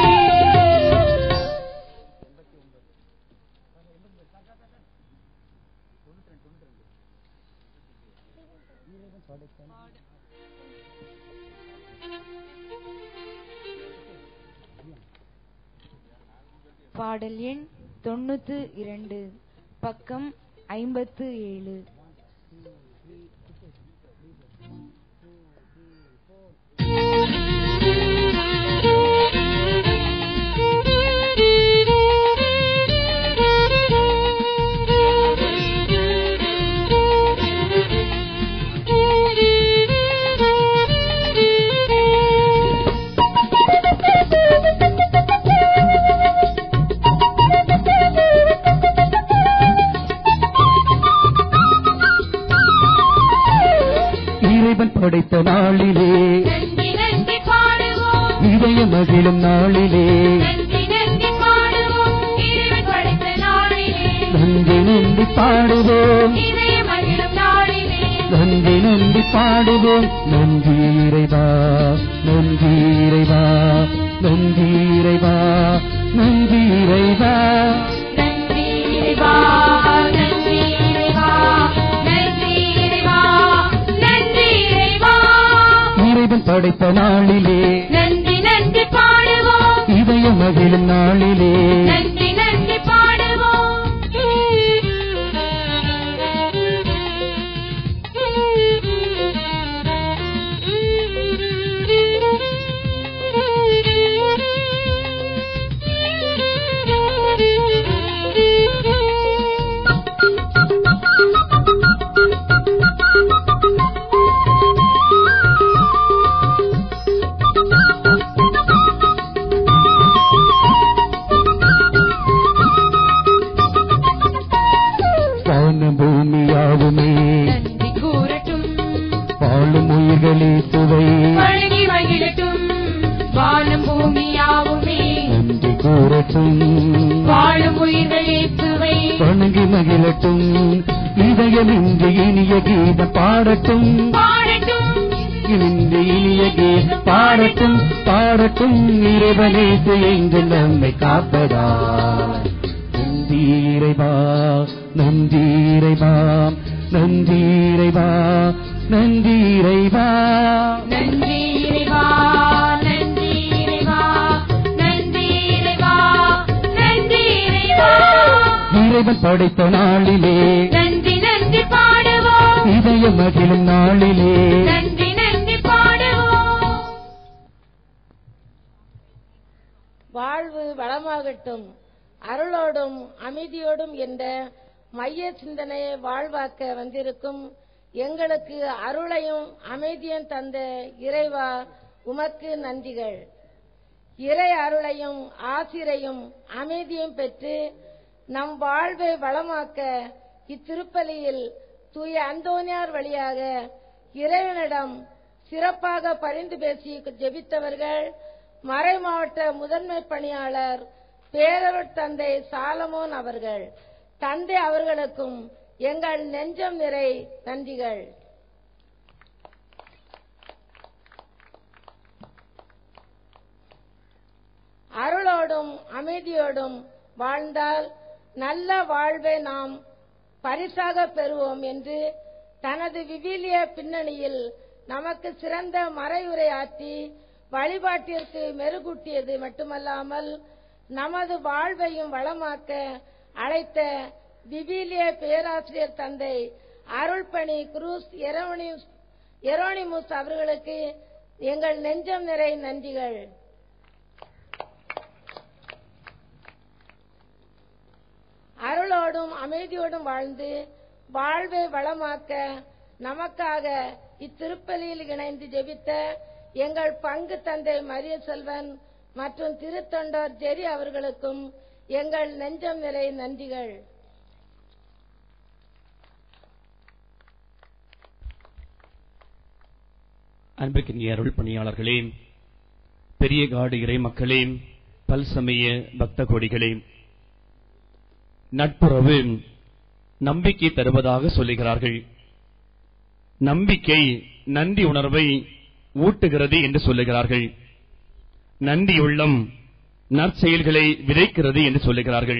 பாடல் எண் தொண்ணூத்து இரண்டு பக்கம் ஐம்பத்து ஏழு இறைவன் படைத்த நாளிலே நன்றி நன்றி பாடுவோம் இதய மகிழும் நாளிலே நன்றி நன்றி பாடுவோம் இறைவன் படைத்த நாளிலே நன்றி நன்றி பாடுவோம் இதய மகிழும் நாளிலே நன்றி நன்றி பாடுவோம் நன்றி இறைவா நன்றி இறைவா நன்றி இறைவா நன்றி இறைவா நன்றி இறைவா நன்றி இறைவா நன்றி இறைவா நன்றி இறைவா இறைவன் படைத்த நாளிலே நன்றி நன்றி பாடுவோம் இதய மகிழும் நாளிலே நன்றி நன்றி பாடுவோம் வான பூமியாவுமே நன்றி கூறட்டும் வாழும் உயிர்களே சுவை வழங்கி மகிழட்டும் வானம் பூமியாவுமே நன்றி கூறட்டும் வாழும் உயிர்களே சுவை வணங்கி மகிழட்டும் இதயம் இன்று இனிய கீதம் பாடட்டும் பாடட்டும் இன்று இனிய கீதம் பாடட்டும் பாடட்டும் இறைவனே செய்து நம்மை காப்பதா நன்றி இறைவா நன்றி இறைவா நன்றி இறைவா நன்றி இறைவா நன்றி இறைவா நன்றி இறைவா நன்றி இறைவா நன்றி இறைவா இறைவன் படைத்த நாளிலே நன்றி நன்றி பாடுவோம் இதய மகிழும் நாளிலே நன்றி நன்றி பாடுவோம் வாழ்வு வளமாகட்டும் அருளோடும் அமைதியோடும் என்ற மைய சிந்தனையை வாழ்வாக்க வந்திருக்கும் எங்களுக்கு அருளையும் அமைதியும் தந்த இறைவா உமக்கு நன்றிகள் இறை அருளையும் ஆசிரையும் அமைதியும் பெற்று நம் வாழ்வை வளமாக்க இத்திருப்பலியில் தூய அந்தோனியார் வழியாக இறைவனிடம் சிறப்பாக பரிந்து பேசி ஜெபித்தவர்கள் மறை மாவட்ட முதன்மை பணியாளர் பேரருட் தந்தை சாலமோன் அவர்கள் தந்தை அவர்களுக்கும் எங்கள் நெஞ்சம் நிறை நன்றிகள் அருளோடும் அமைதியோடும் வாழ்ந்தால் நல்ல வாழ்வை நாம் பரிசாக பெறுவோம் என்று தனது விவிலிய பின்னணியில் நமக்கு சிறந்த மறைவுரை ஆற்றி வழிபாட்டிற்கு மெருகூட்டியது மட்டுமல்லாமல் நமது வாழ்வையும் வளமாக்க அழைத்த விவிலிய பேராசிரியர் தந்தை அருள்பணி குரூஸ் எரோனிமுஸ் எரோனிமுஸ் அவர்களுக்கு எங்கள் நெஞ்சம் நிறை நன்றிகள் அருளோடும் அமைதியோடும் வாழ்ந்து வாழ்வை வளமாக்க நமக்காக இத்திருப்பலியில் இணைந்து ஜெபித்த எங்கள் பங்கு தந்தை மரிய செல்வன் மற்றும் திருத்தொண்டர் ஜெரி அவர்களுக்கும் எங்கள் நெஞ்சம் நிறை நன்றிகள் அன்பிற்கினிய அருள் பணியாளர்களே பெரிய காடு இறை மக்களே பல்சமய பக்த கோடிகளே நட்புறவு நம்பிக்கை தருவதாக சொல்லுகிறார்கள் நம்பிக்கை நன்றி உணர்வை ஊட்டுகிறது என்று சொல்லுகிறார்கள் நன்றி உள்ளம் நற்செயல்களை விதைக்கிறது என்று சொல்லுகிறார்கள்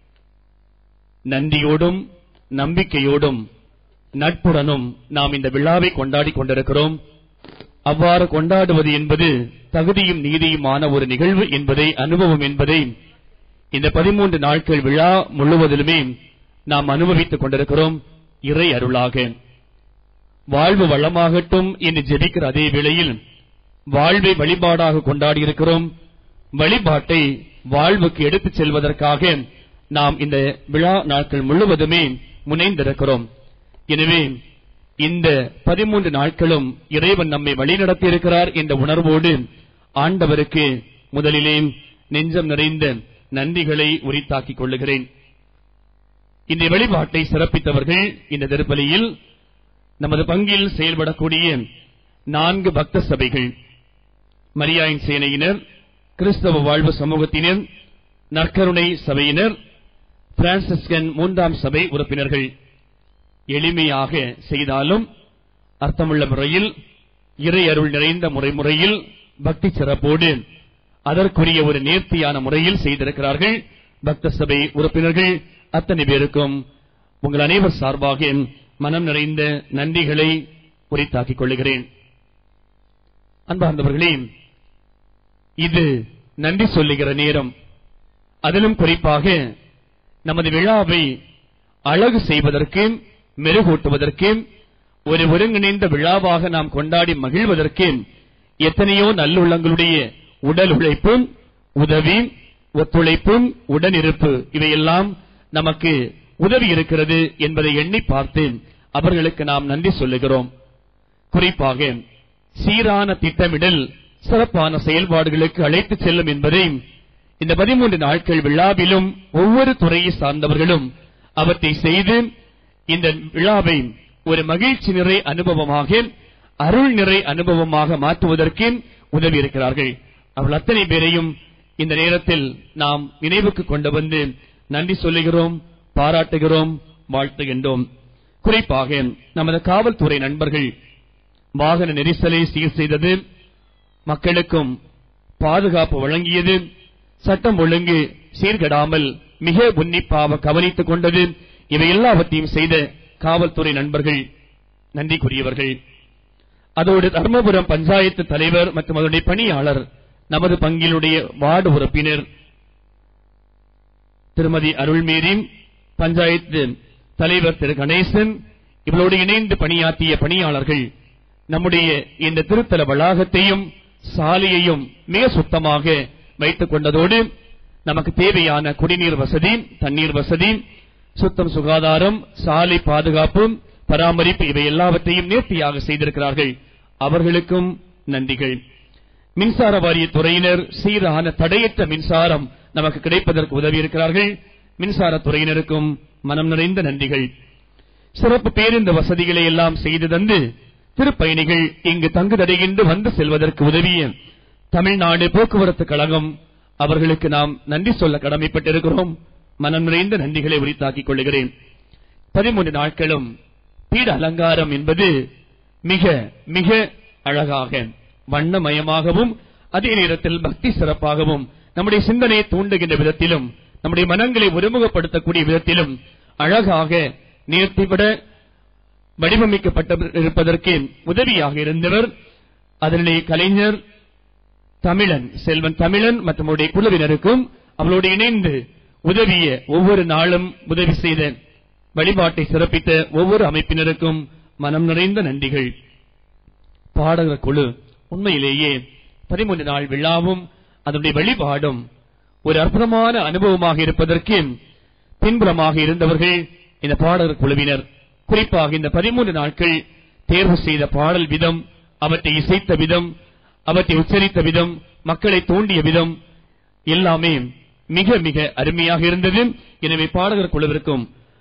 நன்றியோடும் நம்பிக்கையோடும் நட்புடனும் நாம் இந்த விழாவை கொண்டாடி கொண்டிருக்கிறோம் அவ்வாறு கொண்டாடுவது என்பது தகுதியும் நீதியுமான ஒரு நிகழ்வு என்பதை அனுபவம் என்பதை இந்த பதிமூன்று நாட்கள் விழா முழுவதிலுமே நாம் அனுபவித்துக் கொண்டிருக்கிறோம் இறை அருளாக வாழ்வு வளமாகட்டும் என்று ஜெபிக்கிற அதே வேளையில் வாழ்வை வழிபாடாக கொண்டாடி இருக்கிறோம் வழிபாட்டை வாழ்வுக்கு எடுத்துச் செல்வதற்காக நாம் இந்த விழா நாட்கள் முழுவதுமே முனைந்திருக்கிறோம் எனவே இந்த பதிமூன்று நாட்களும் இறைவன் நம்மை வழிநடத்தி இருக்கிறார் என்ற உணர்வோடு ஆண்டவருக்கு முதலிலே நெஞ்சம் நிறைந்த நன்றிகளை உரித்தாக்கிக் கொள்ளுகிறேன் இந்த வழிபாட்டை சிறப்பித்தவர்கள் இந்த திருப்பலியில் நமது பங்கில் செயல்படக்கூடிய நான்கு பக்த சபைகள் மரியாயின் சேனையினர் கிறிஸ்தவ வாழ்வு சமூகத்தினர் நற்கருணை சபையினர் பிரான்சிஸ்கன் மூன்றாம் சபை உறுப்பினர்கள் எளிமையாக செய்தாலும் அர்த்தமுள்ள முறையில் இறை அருள் நிறைந்த முறைமுறையில் பக்தி சிறப்போடு அதற்குரிய ஒரு நேர்த்தியான முறையில் செய்திருக்கிறார்கள் பக்த சபை உறுப்பினர்கள் அத்தனை பேருக்கும் உங்கள் அனைவர் சார்பாக மனம் நிறைந்த நன்றிகளை உரித்தாக்கிக் கொள்ளுகிறேன் அன்பார்ந்தவர்களே இது நன்றி சொல்லுகிற நேரம் அதிலும் குறிப்பாக நமது விழாவை அழகு செய்வதற்கு மெருகூட்டுவதற்கு ஒரு ஒருங்கிணைந்த விழாவாக நாம் கொண்டாடி மகிழ்வதற்கு எத்தனையோ நல்லுள்ளங்களுடைய உடல் உழைப்பும் உதவி ஒத்துழைப்பும் உடனிருப்பு இவையெல்லாம் நமக்கு உதவி இருக்கிறது என்பதை எண்ணி பார்த்து அவர்களுக்கு நாம் நன்றி சொல்லுகிறோம் குறிப்பாக சீரான திட்டமிடல் சிறப்பான செயல்பாடுகளுக்கு அழைத்துச் செல்லும் என்பதை இந்த பதிமூன்று நாட்கள் விழாவிலும் ஒவ்வொரு துறையை சார்ந்தவர்களும் அவற்றை செய்து இந்த விழாவை ஒரு மகிழ்ச்சி நிறை அனுபவமாக அருள் நிறை அனுபவமாக மாற்றுவதற்கு உதவி இருக்கிறார்கள் அவர்கள் அத்தனை பேரையும் இந்த நேரத்தில் நாம் நினைவுக்கு கொண்டு வந்து நன்றி சொல்லுகிறோம் பாராட்டுகிறோம் வாழ்த்துகின்றோம் குறிப்பாக நமது காவல்துறை நண்பர்கள் வாகன நெரிசலை சீர் செய்தது மக்களுக்கும் பாதுகாப்பு வழங்கியது சட்டம் ஒழுங்கு சீர்கெடாமல் மிக உன்னிப்பாக கவனித்துக் கொண்டது இவை எல்லாவற்றையும் செய்த காவல்துறை நண்பர்கள் நன்றிக்குரியவர்கள் அதோடு தர்மபுரம் பஞ்சாயத்து தலைவர் மற்றும் அதனுடைய பணியாளர் நமது பங்கிலுடைய வார்டு உறுப்பினர் திருமதி அருள்மேரி பஞ்சாயத்து தலைவர் திரு கணேசன் இவளோடு இணைந்து பணியாற்றிய பணியாளர்கள் நம்முடைய இந்த திருத்தல வளாகத்தையும் சாலையையும் மிக சுத்தமாக வைத்துக் கொண்டதோடு நமக்கு தேவையான குடிநீர் வசதி தண்ணீர் வசதி சுத்தம் சுகாதாரம் சாலை பாதுகாப்பு பராமரிப்பு இவை எல்லாவற்றையும் நேர்த்தியாக செய்திருக்கிறார்கள் அவர்களுக்கும் நன்றிகள் மின்சார வாரிய துறையினர் சீரான தடையற்ற மின்சாரம் நமக்கு கிடைப்பதற்கு உதவி இருக்கிறார்கள் மின்சார துறையினருக்கும் மனம் நிறைந்த நன்றிகள் சிறப்பு பேருந்து வசதிகளை எல்லாம் செய்து தந்து திருப்பயணிகள் இங்கு தங்குதடையின்றி வந்து செல்வதற்கு உதவிய தமிழ்நாடு போக்குவரத்து கழகம் அவர்களுக்கு நாம் நன்றி சொல்ல கடமைப்பட்டிருக்கிறோம் மனம் நிறைந்த நன்றிகளை உரித்தாக்கிக் கொள்ளுகிறேன் பதிமூன்று நாட்களும் பீட அலங்காரம் என்பது மிக மிக அழகாக வண்ணமயமாகவும் அதே நேரத்தில் பக்தி சிறப்பாகவும் நம்முடைய சிந்தனையை தூண்டுகின்ற விதத்திலும் நம்முடைய மனங்களை ஒருமுகப்படுத்தக்கூடிய விதத்திலும் அழகாக நேர்த்திவிட வடிவமைக்கப்பட்ட இருப்பதற்கு உதவியாக இருந்தவர் அதனுடைய கலைஞர் தமிழன் செல்வன் தமிழன் மற்றும் அவருடைய குழுவினருக்கும் அவளோடு இணைந்து உதவிய ஒவ்வொரு நாளும் உதவி செய்த வழிபாட்டை சிறப்பித்த ஒவ்வொரு அமைப்பினருக்கும் மனம் நிறைந்த நன்றிகள் பாடகர் குழு உண்மையிலேயே பதிமூன்று நாள் விழாவும் அதனுடைய வழிபாடும் ஒரு அற்புதமான அனுபவமாக இருப்பதற்கு பின்புறமாக இருந்தவர்கள் இந்த பாடகர் குழுவினர் குறிப்பாக இந்த பதிமூன்று நாட்கள் தேர்வு செய்த பாடல் விதம் அவற்றை இசைத்த விதம் அவற்றை உச்சரித்த விதம் மக்களை தூண்டிய விதம் எல்லாமே மிக மிக அருமையாக இருந்தது எனவே பாடகர் குழுவிற்கும்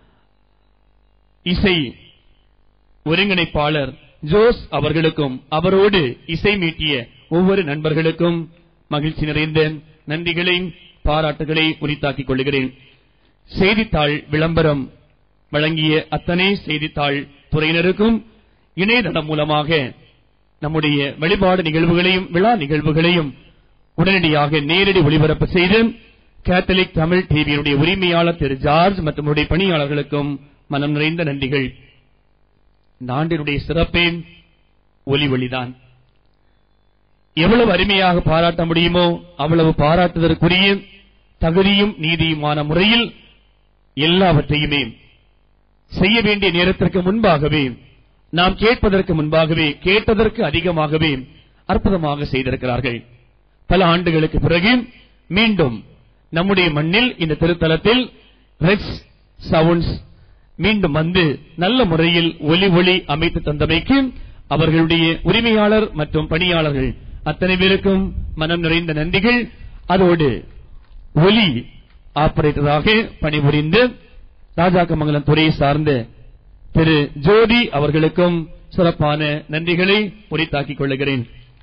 இசை ஒருங்கிணைப்பாளர் ஜோஸ் அவர்களுக்கும் அவரோடு இசை மீட்டிய ஒவ்வொரு நண்பர்களுக்கும் மகிழ்ச்சி நிறைந்த நன்றிகளை பாராட்டுகளை உரித்தாக்கிக் கொள்கிறேன் செய்தித்தாள் விளம்பரம் வழங்கிய அத்தனை செய்தித்தாள் துறையினருக்கும் இணையதளம் மூலமாக நம்முடைய வழிபாடு நிகழ்வுகளையும் விழா நிகழ்வுகளையும் உடனடியாக நேரடி ஒளிபரப்பு செய்து கேத்தலிக் தமிழ் டிவியினுடைய உரிமையாளர் திரு ஜார்ஜ் மற்றும் அவருடைய பணியாளர்களுக்கும் மனம் நிறைந்த நன்றிகள் இந்த ஆண்டினுடைய சிறப்பே ஒலி ஒளிதான் எவ்வளவு அருமையாக பாராட்ட முடியுமோ அவ்வளவு பாராட்டுதற்குரிய தகுதியும் நீதியுமான முறையில் எல்லாவற்றையுமே செய்ய வேண்டிய நேரத்திற்கு முன்பாகவே நாம் கேட்பதற்கு முன்பாகவே கேட்டதற்கு அதிகமாகவே அற்புதமாக செய்திருக்கிறார்கள் பல ஆண்டுகளுக்கு பிறகு மீண்டும் நம்முடைய மண்ணில் இந்த திருத்தலத்தில் ரெக்ஸ் சவுண்ட்ஸ் மீண்டும் வந்து நல்ல முறையில் ஒலி ஒளி அமைத்து தந்தமைக்கு அவர்களுடைய உரிமையாளர் மற்றும் பணியாளர்கள் அத்தனை பேருக்கும் மனம் நிறைந்த நன்றிகள் அதோடு ஒலி ஆபரேட்டராக பணிபுரிந்து ராஜாக்கமங்கலம் துறையை சார்ந்த திரு ஜோதி அவர்களுக்கும் சிறப்பான நன்றிகளை உரித்தாக்கிக் கொள்ளுகிறேன்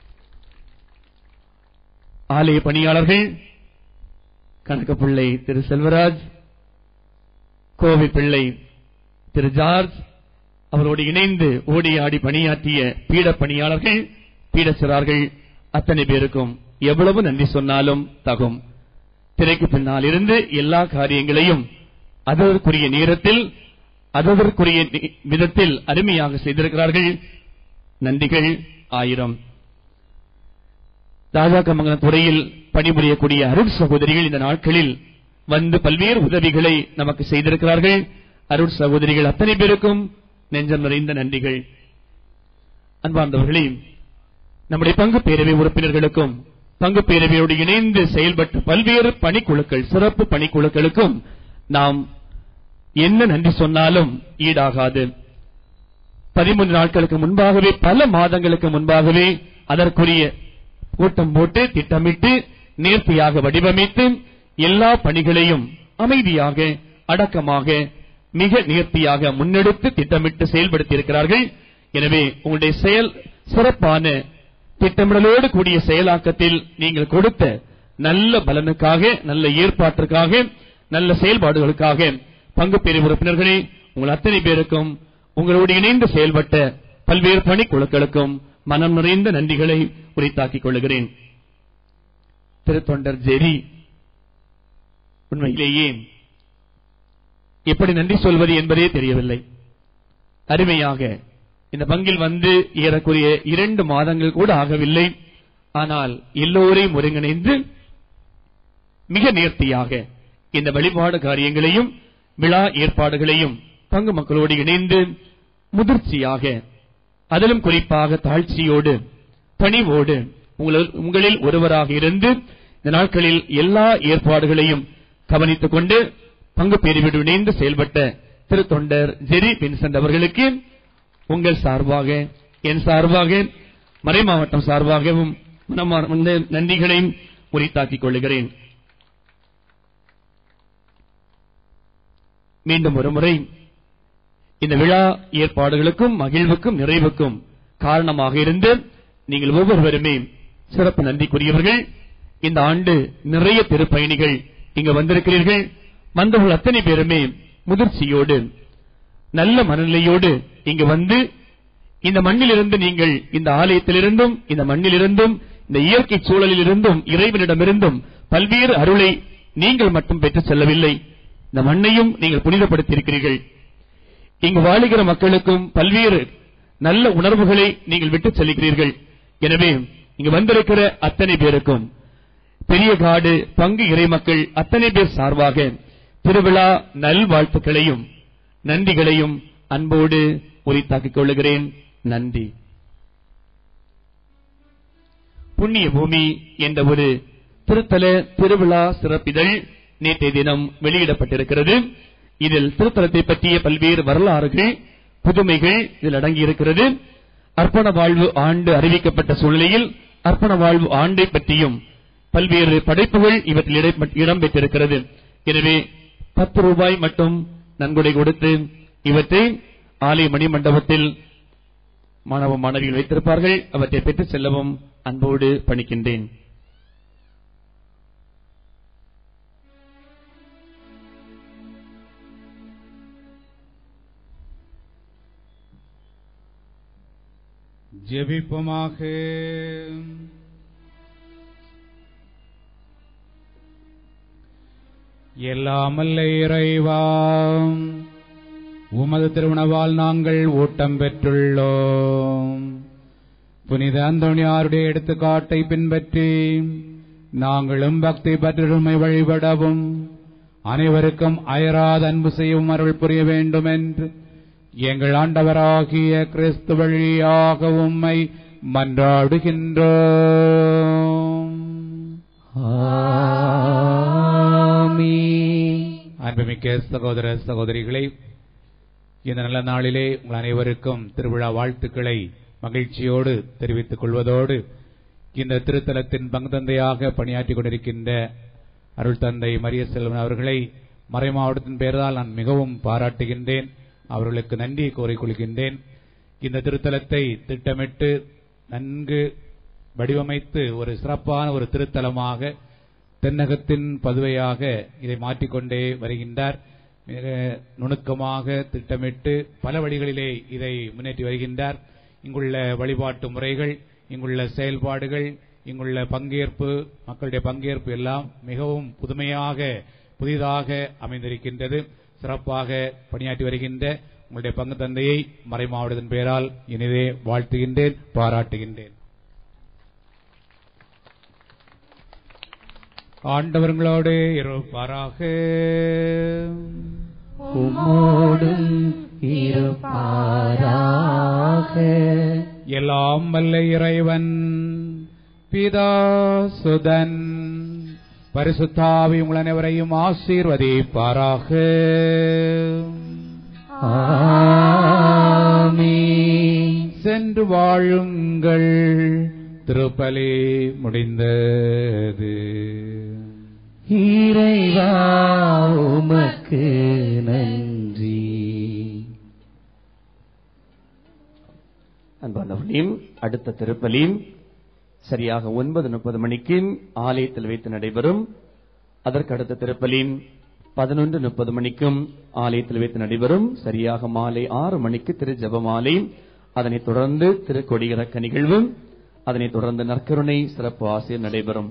ஆலய பணியாளர்கள் கணக்கப்பிள்ளை திரு செல்வராஜ் கோவை பிள்ளை திரு ஜார்ஜ் அவரோடு இணைந்து ஓடி ஆடி பணியாற்றிய பீட பணியாளர்கள் பீடச்சிறார்கள் அத்தனை பேருக்கும் எவ்வளவு நன்றி சொன்னாலும் தகும் திரைக்கு பின்னால் இருந்து எல்லா காரியங்களையும் அதற்குரிய நேரத்தில் அதற்குரிய விதத்தில் அருமையாக செய்திருக்கிறார்கள் நன்றிகள் ஆயிரம் ராஜாக்கமங்கலம் துறையில் பணிபுரியக்கூடிய அருள் சகோதரிகள் இந்த நாட்களில் வந்து பல்வேறு உதவிகளை நமக்கு செய்திருக்கிறார்கள் அருள் சகோதரிகள் அத்தனை பேருக்கும் நெஞ்சம் நிறைந்த நன்றிகள் அன்பார்ந்தவர்களே நம்முடைய பங்கு பேரவை உறுப்பினர்களுக்கும் பங்கு பேரவையோடு இணைந்து செயல்பட்ட பல்வேறு பணிக்குழுக்கள் சிறப்பு பணிக்குழுக்களுக்கும் நாம் என்ன நன்றி சொன்னாலும் ஈடாகாது பதிமூன்று நாட்களுக்கு முன்பாகவே பல மாதங்களுக்கு முன்பாகவே அதற்குரிய கூட்டம் போட்டு திட்டமிட்டு நேர்த்தியாக வடிவமைத்து எல்லா பணிகளையும் அமைதியாக அடக்கமாக மிக நேர்த்தியாக முன்னெடுத்து திட்டமிட்டு செயல்படுத்தி இருக்கிறார்கள் எனவே உங்களுடைய செயல் சிறப்பான திட்டமிடலோடு கூடிய செயலாக்கத்தில் நீங்கள் கொடுத்த நல்ல பலனுக்காக நல்ல ஏற்பாட்டிற்காக நல்ல செயல்பாடுகளுக்காக பங்கு பெறும் உறுப்பினர்களே உங்கள் அத்தனை பேருக்கும் உங்களோடு இணைந்து செயல்பட்ட பல்வேறு பணிக்குழுக்களுக்கும் மனம் நிறைந்த நன்றிகளை உரித்தாக்கிக் கொள்கிறேன் திருத்தொண்டர் ஜெரி உண்மையிலேயே எப்படி நன்றி சொல்வது என்பதே தெரியவில்லை அருமையாக இந்த பங்கில் வந்து ஏறக்குறைய இரண்டு மாதங்கள் கூட ஆகவில்லை ஆனால் எல்லோரையும் ஒருங்கிணைந்து மிக நேர்த்தியாக இந்த வழிபாடு காரியங்களையும் விழா ஏற்பாடுகளையும் பங்கு மக்களோடு இணைந்து முதிர்ச்சியாக அதிலும் குறிப்பாக தாழ்ச்சியோடு பணிவோடு உங்களில் ஒருவராக இருந்து இந்த நாட்களில் எல்லா ஏற்பாடுகளையும் கவனித்துக் கொண்டு பங்கு பிரிவிடு இணைந்து செயல்பட்ட திருத்தொண்டர் ஜெரி வின்சென்ட் அவர்களுக்கு உங்கள் சார்பாக என் சார்பாக மறை மாவட்டம் சார்பாகவும் மனமார்ந்த நன்றிகளையும் உரித்தாக்கிக் கொள்ளுகிறேன் மீண்டும் ஒருமுறை இந்த விழா ஏற்பாடுகளுக்கும் மகிழ்வுக்கும் நிறைவுக்கும் காரணமாக இருந்து நீங்கள் ஒவ்வொருவருமே சிறப்பு நன்றிக்குரியவர்கள் இந்த ஆண்டு நிறைய திருப்பயணிகள் இங்கு வந்திருக்கிறீர்கள் வந்தவர்கள் அத்தனை பேருமே முதிர்ச்சியோடு நல்ல மனநிலையோடு இங்கு வந்து இந்த மண்ணிலிருந்து நீங்கள் இந்த ஆலயத்திலிருந்தும் இந்த மண்ணிலிருந்தும் இந்த இயற்கை சூழலில் இருந்தும் இறைவனிடமிருந்தும் பல்வேறு அருளை நீங்கள் மட்டும் பெற்றுச் செல்லவில்லை இந்த மண்ணையும் நீங்கள் புனிதப்படுத்தியிருக்கிறீர்கள் இங்கு வாழுகிற மக்களுக்கும் பல்வேறு நல்ல உணர்வுகளை நீங்கள் விட்டுச் செல்கிறீர்கள் எனவே இங்கு வந்திருக்கிற அத்தனை பேருக்கும் பெரிய காடு பங்கு இறை மக்கள் அத்தனை பேர் சார்பாக திருவிழா நல்வாழ்த்துக்களையும் நன்றிகளையும் அன்போடு உரித்தாக்கிக் கொள்ளுகிறேன் நன்றி புண்ணிய பூமி என்ற ஒரு திருத்தல திருவிழா சிறப்பிதழ் நேற்றைய தினம் வெளியிடப்பட்டிருக்கிறது இதில் திருத்தலத்தை பற்றிய பல்வேறு வரலாறுகள் புதுமைகள் இதில் அடங்கியிருக்கிறது அர்ப்பண வாழ்வு ஆண்டு அறிவிக்கப்பட்ட சூழ்நிலையில் அர்ப்பண வாழ்வு ஆண்டை பற்றியும் பல்வேறு படைப்புகள் இவற்றில் இடம்பெ- இடம்பெற்றிருக்கிறது எனவே பத்து ரூபாய் மட்டும் நன்கொடை கொடுத்து இவற்றை ஆலய மணி மண்டபத்தில் மாணவ மாணவிகள் வைத்திருப்பார்கள் அவற்றை பெற்றுச் செல்லவும் அன்போடு பணிக்கின்றேன் ஜெபிப்போமாக எல்லாமல்ல இறைவா உமது திருமணவால் நாங்கள் ஊட்டம் பெற்றுள்ளோம் புனித அந்தோணியாருடைய எடுத்துக்காட்டை பின்பற்றி நாங்களும் பக்தி பற்றுமை வழிபடவும் அனைவருக்கும் அயராத அன்பு செய்யவும் அருள் புரிய வேண்டும் என்று எங்கள் ஆண்டவராகிய கிறிஸ்து வழியாக உம்மை மன்றாடுகின்றோம் அன்புமிக்க சகோதர சகோதரிகளை இந்த நல்ல நாளிலே உங்கள் அனைவருக்கும் திருவிழா வாழ்த்துக்களை மகிழ்ச்சியோடு தெரிவித்துக் கொள்வதோடு இந்த திருத்தலத்தின் பங்குதந்தையாக பணியாற்றிக் கொண்டிருக்கின்ற அருள் தந்தை மரிய செல்வன் அவர்களை மறைமாவட்டத்தின் பெயரால் நான் மிகவும் பாராட்டுகின்றேன் அவர்களுக்கு நன்றி கோரிக்கொள்கின்றேன் இந்த திருத்தலத்தை திட்டமிட்டு நன்கு வடிவமைத்து ஒரு சிறப்பான ஒரு திருத்தலமாக தென்னகத்தின் பதுவையாக இதை மாற்றிக்கொண்டே வருகின்றார் மிக நுணுக்கமாக திட்டமிட்டு பல வழிகளிலே இதை முன்னேற்றி வருகின்றார் இங்குள்ள வழிபாட்டு முறைகள் இங்குள்ள செயல்பாடுகள் இங்குள்ள பங்கேற்பு மக்களுடைய பங்கேற்பு எல்லாம் மிகவும் புதுமையாக புதிதாக அமைந்திருக்கின்றது சிறப்பாக பணியாற்றி வருகின்ற உங்களுடைய பங்கு தந்தையை மறைமாவட்டத்தின் பெயரால் இனிதே வாழ்த்துகின்றேன் பாராட்டுகின்றேன் ஆண்டவர்களோடு இருப்பாராக உம்மோடும் இருப்பாராக எல்லாம் வல்ல இறைவன் பிதா சுதன் பரிசுத்தாவி உங்கள் அனைவரையும் ஆசீர்வதிப்பாராக சென்று வாழுங்கள் திருப்பலி முடிந்தது இறைவா உமக்கு நன்றி அன்பானவர்களையும் அடுத்த திருப்பலியும் சரியாக ஒன்பது முப்பது மணிக்கு ஆலயத்தில் வைத்து நடைபெறும் அதற்கு அடுத்த திருப்பலியும் பதினொன்று முப்பது மணிக்கும் ஆலயத்தில் வைத்து நடைபெறும் சரியாக மாலை ஆறு மணிக்கு திரு ஜெபமாலை அதனைத் தொடர்ந்து திரு கொடியிறக்க நிகழ்வு அதனைத் தொடர்ந்து நற்கருணை சிறப்பு ஆசிரியர் நடைபெறும்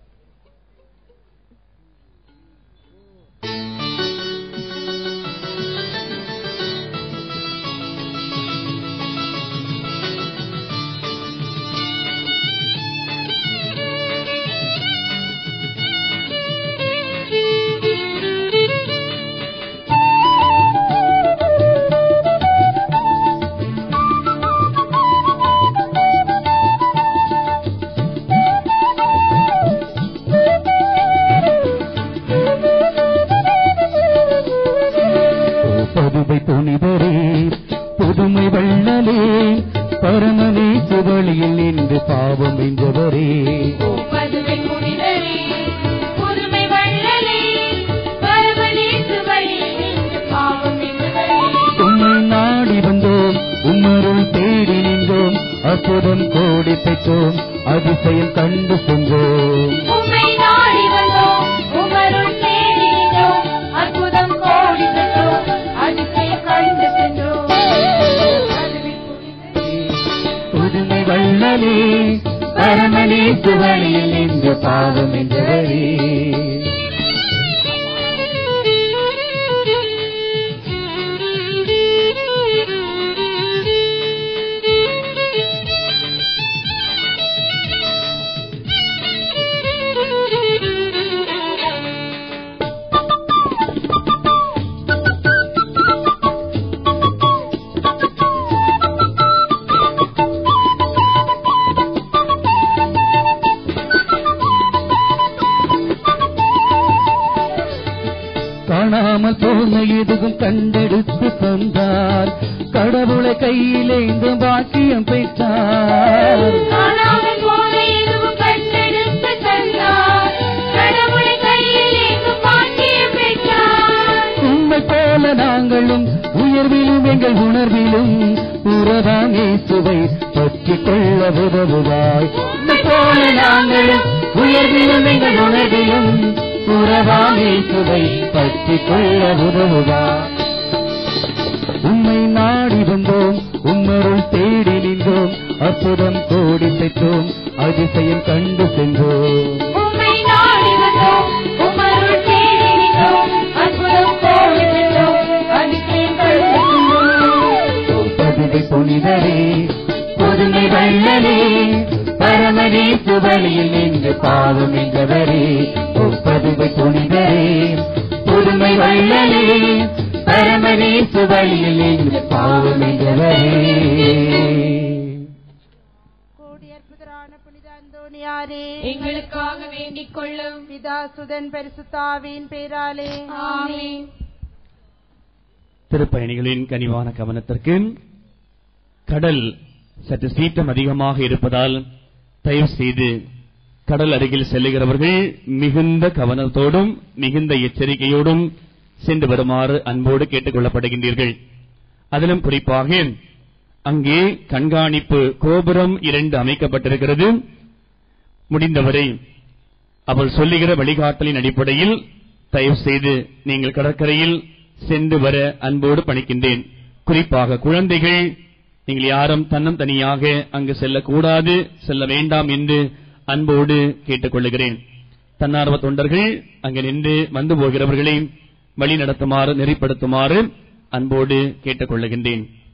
பதுவை துணிதரே புதுமை வள்ளலே பரமனே சுவழியில் நின்று பாவம் வென்றவரே பதுவை புனிதரே புதுமை வள்ளலே பரமனேசு வழியில் நின்று பாவம் என்றவரே உம்மை நாடி வந்தோம் உம்மருள் தேடி நின்றோம் அற்புதம் கோடி பெற்றோம் அதிசயம் கண்டு சென்றோம் உம்மை நாடி வந்தோம் உமருள் தேடி நின்றோம் அற்புதம் கோடி பெற்றோம் அதிசயம் கண்டு சென்றோம் புதுமை வள்ளலே பரமனே சுவழியில் நின்று பாவம் என்றவரே காணாமல் போன எதுவும் கண்டெடுத்து தந்தார் கடவுளை கையிலேந்து பாக்கியம் பெற்றார் காணாமல் போன எதுவும் கண்டெடுத்து தந்தார். கடவுளை கையில் ஏந்தும் பாக்கியம் பெற்றார். உண்மை போல நாங்களும் உயர்விலும் எங்கள் உணர்விலும் உறவாம் இயேசுவை பற்றிக் கொள்ள உதவுவாய் உண்மை போல நாங்களும் உயர்விலும் எங்கள் உணர்விலும் உறவாம் இயேசுவை பற்றிக் கொள்ள உதவுவாய் உம்மை நாடி வந்தோம் உம்மருள் தேடி நின்றோம் அற்புதம் கோடி பெற்றோம் அதிசயம் கண்டு சென்றோம் உம்மை நாடி வந்தோம். உமருள் தேடி நின்றோம். அற்புதம் கோடி பெற்றோம். அதிசயம் கண்டு சென்றோம். பதுவை புனிதரே புதுமை வள்ளலே பரமனே சுவழியில் நின்று பாவம் என்றவரே ஒப்பதுவை புனிதரே புதுமை வள்ளலே பரமனே சுவழியில் நின்று பாவம் என்றவரே கோடி அற்புதரான புனித அந்தோணியாரே எங்களுக்காக வேண்டிக் கொள்ளும் பிதா சுதன் பரிசுத்தாவின் பேராலே ஆமென். திருப்பயணிகளின் கனிவான கவனத்திற்கு கடல் சற்று சீற்றம் அதிகமாக இருப்பதால் தயவு செய்து கடல் அருகில் செல்லுகிறவர்கள் மிகுந்த கவனத்தோடும் மிகுந்த எச்சரிக்கையோடும் சென்று வருமாறு அன்போடு கேட்டுக் கொள்ளப்படுகின்றீர்கள் அதிலும் குறிப்பாக அங்கே கண்காணிப்பு கோபுரம் இரண்டு அமைக்கப்பட்டிருக்கிறது முடிந்தவரை அவள் சொல்லுகிற வழிகாட்டலின் அடிப்படையில் தயவு செய்து நீங்கள் கடற்கரையில் சென்று வர அன்போடு பணிக்கின்றேன் குறிப்பாக குழந்தைகள் நீங்கள் யாரும் தன்னம் தனியாக அங்கு செல்லக்கூடாது செல்ல வேண்டாம் என்று அன்போடு கேட்டுக்கொள்ளுகிறேன் தன்னார்வ தொண்டர்கள் அங்கு நின்று வந்து போகிறவர்களை வழி நடத்துமாறு நெறிப்படுத்துமாறு அன்போடு கேட்டுக்கொள்ளுகின்றேன்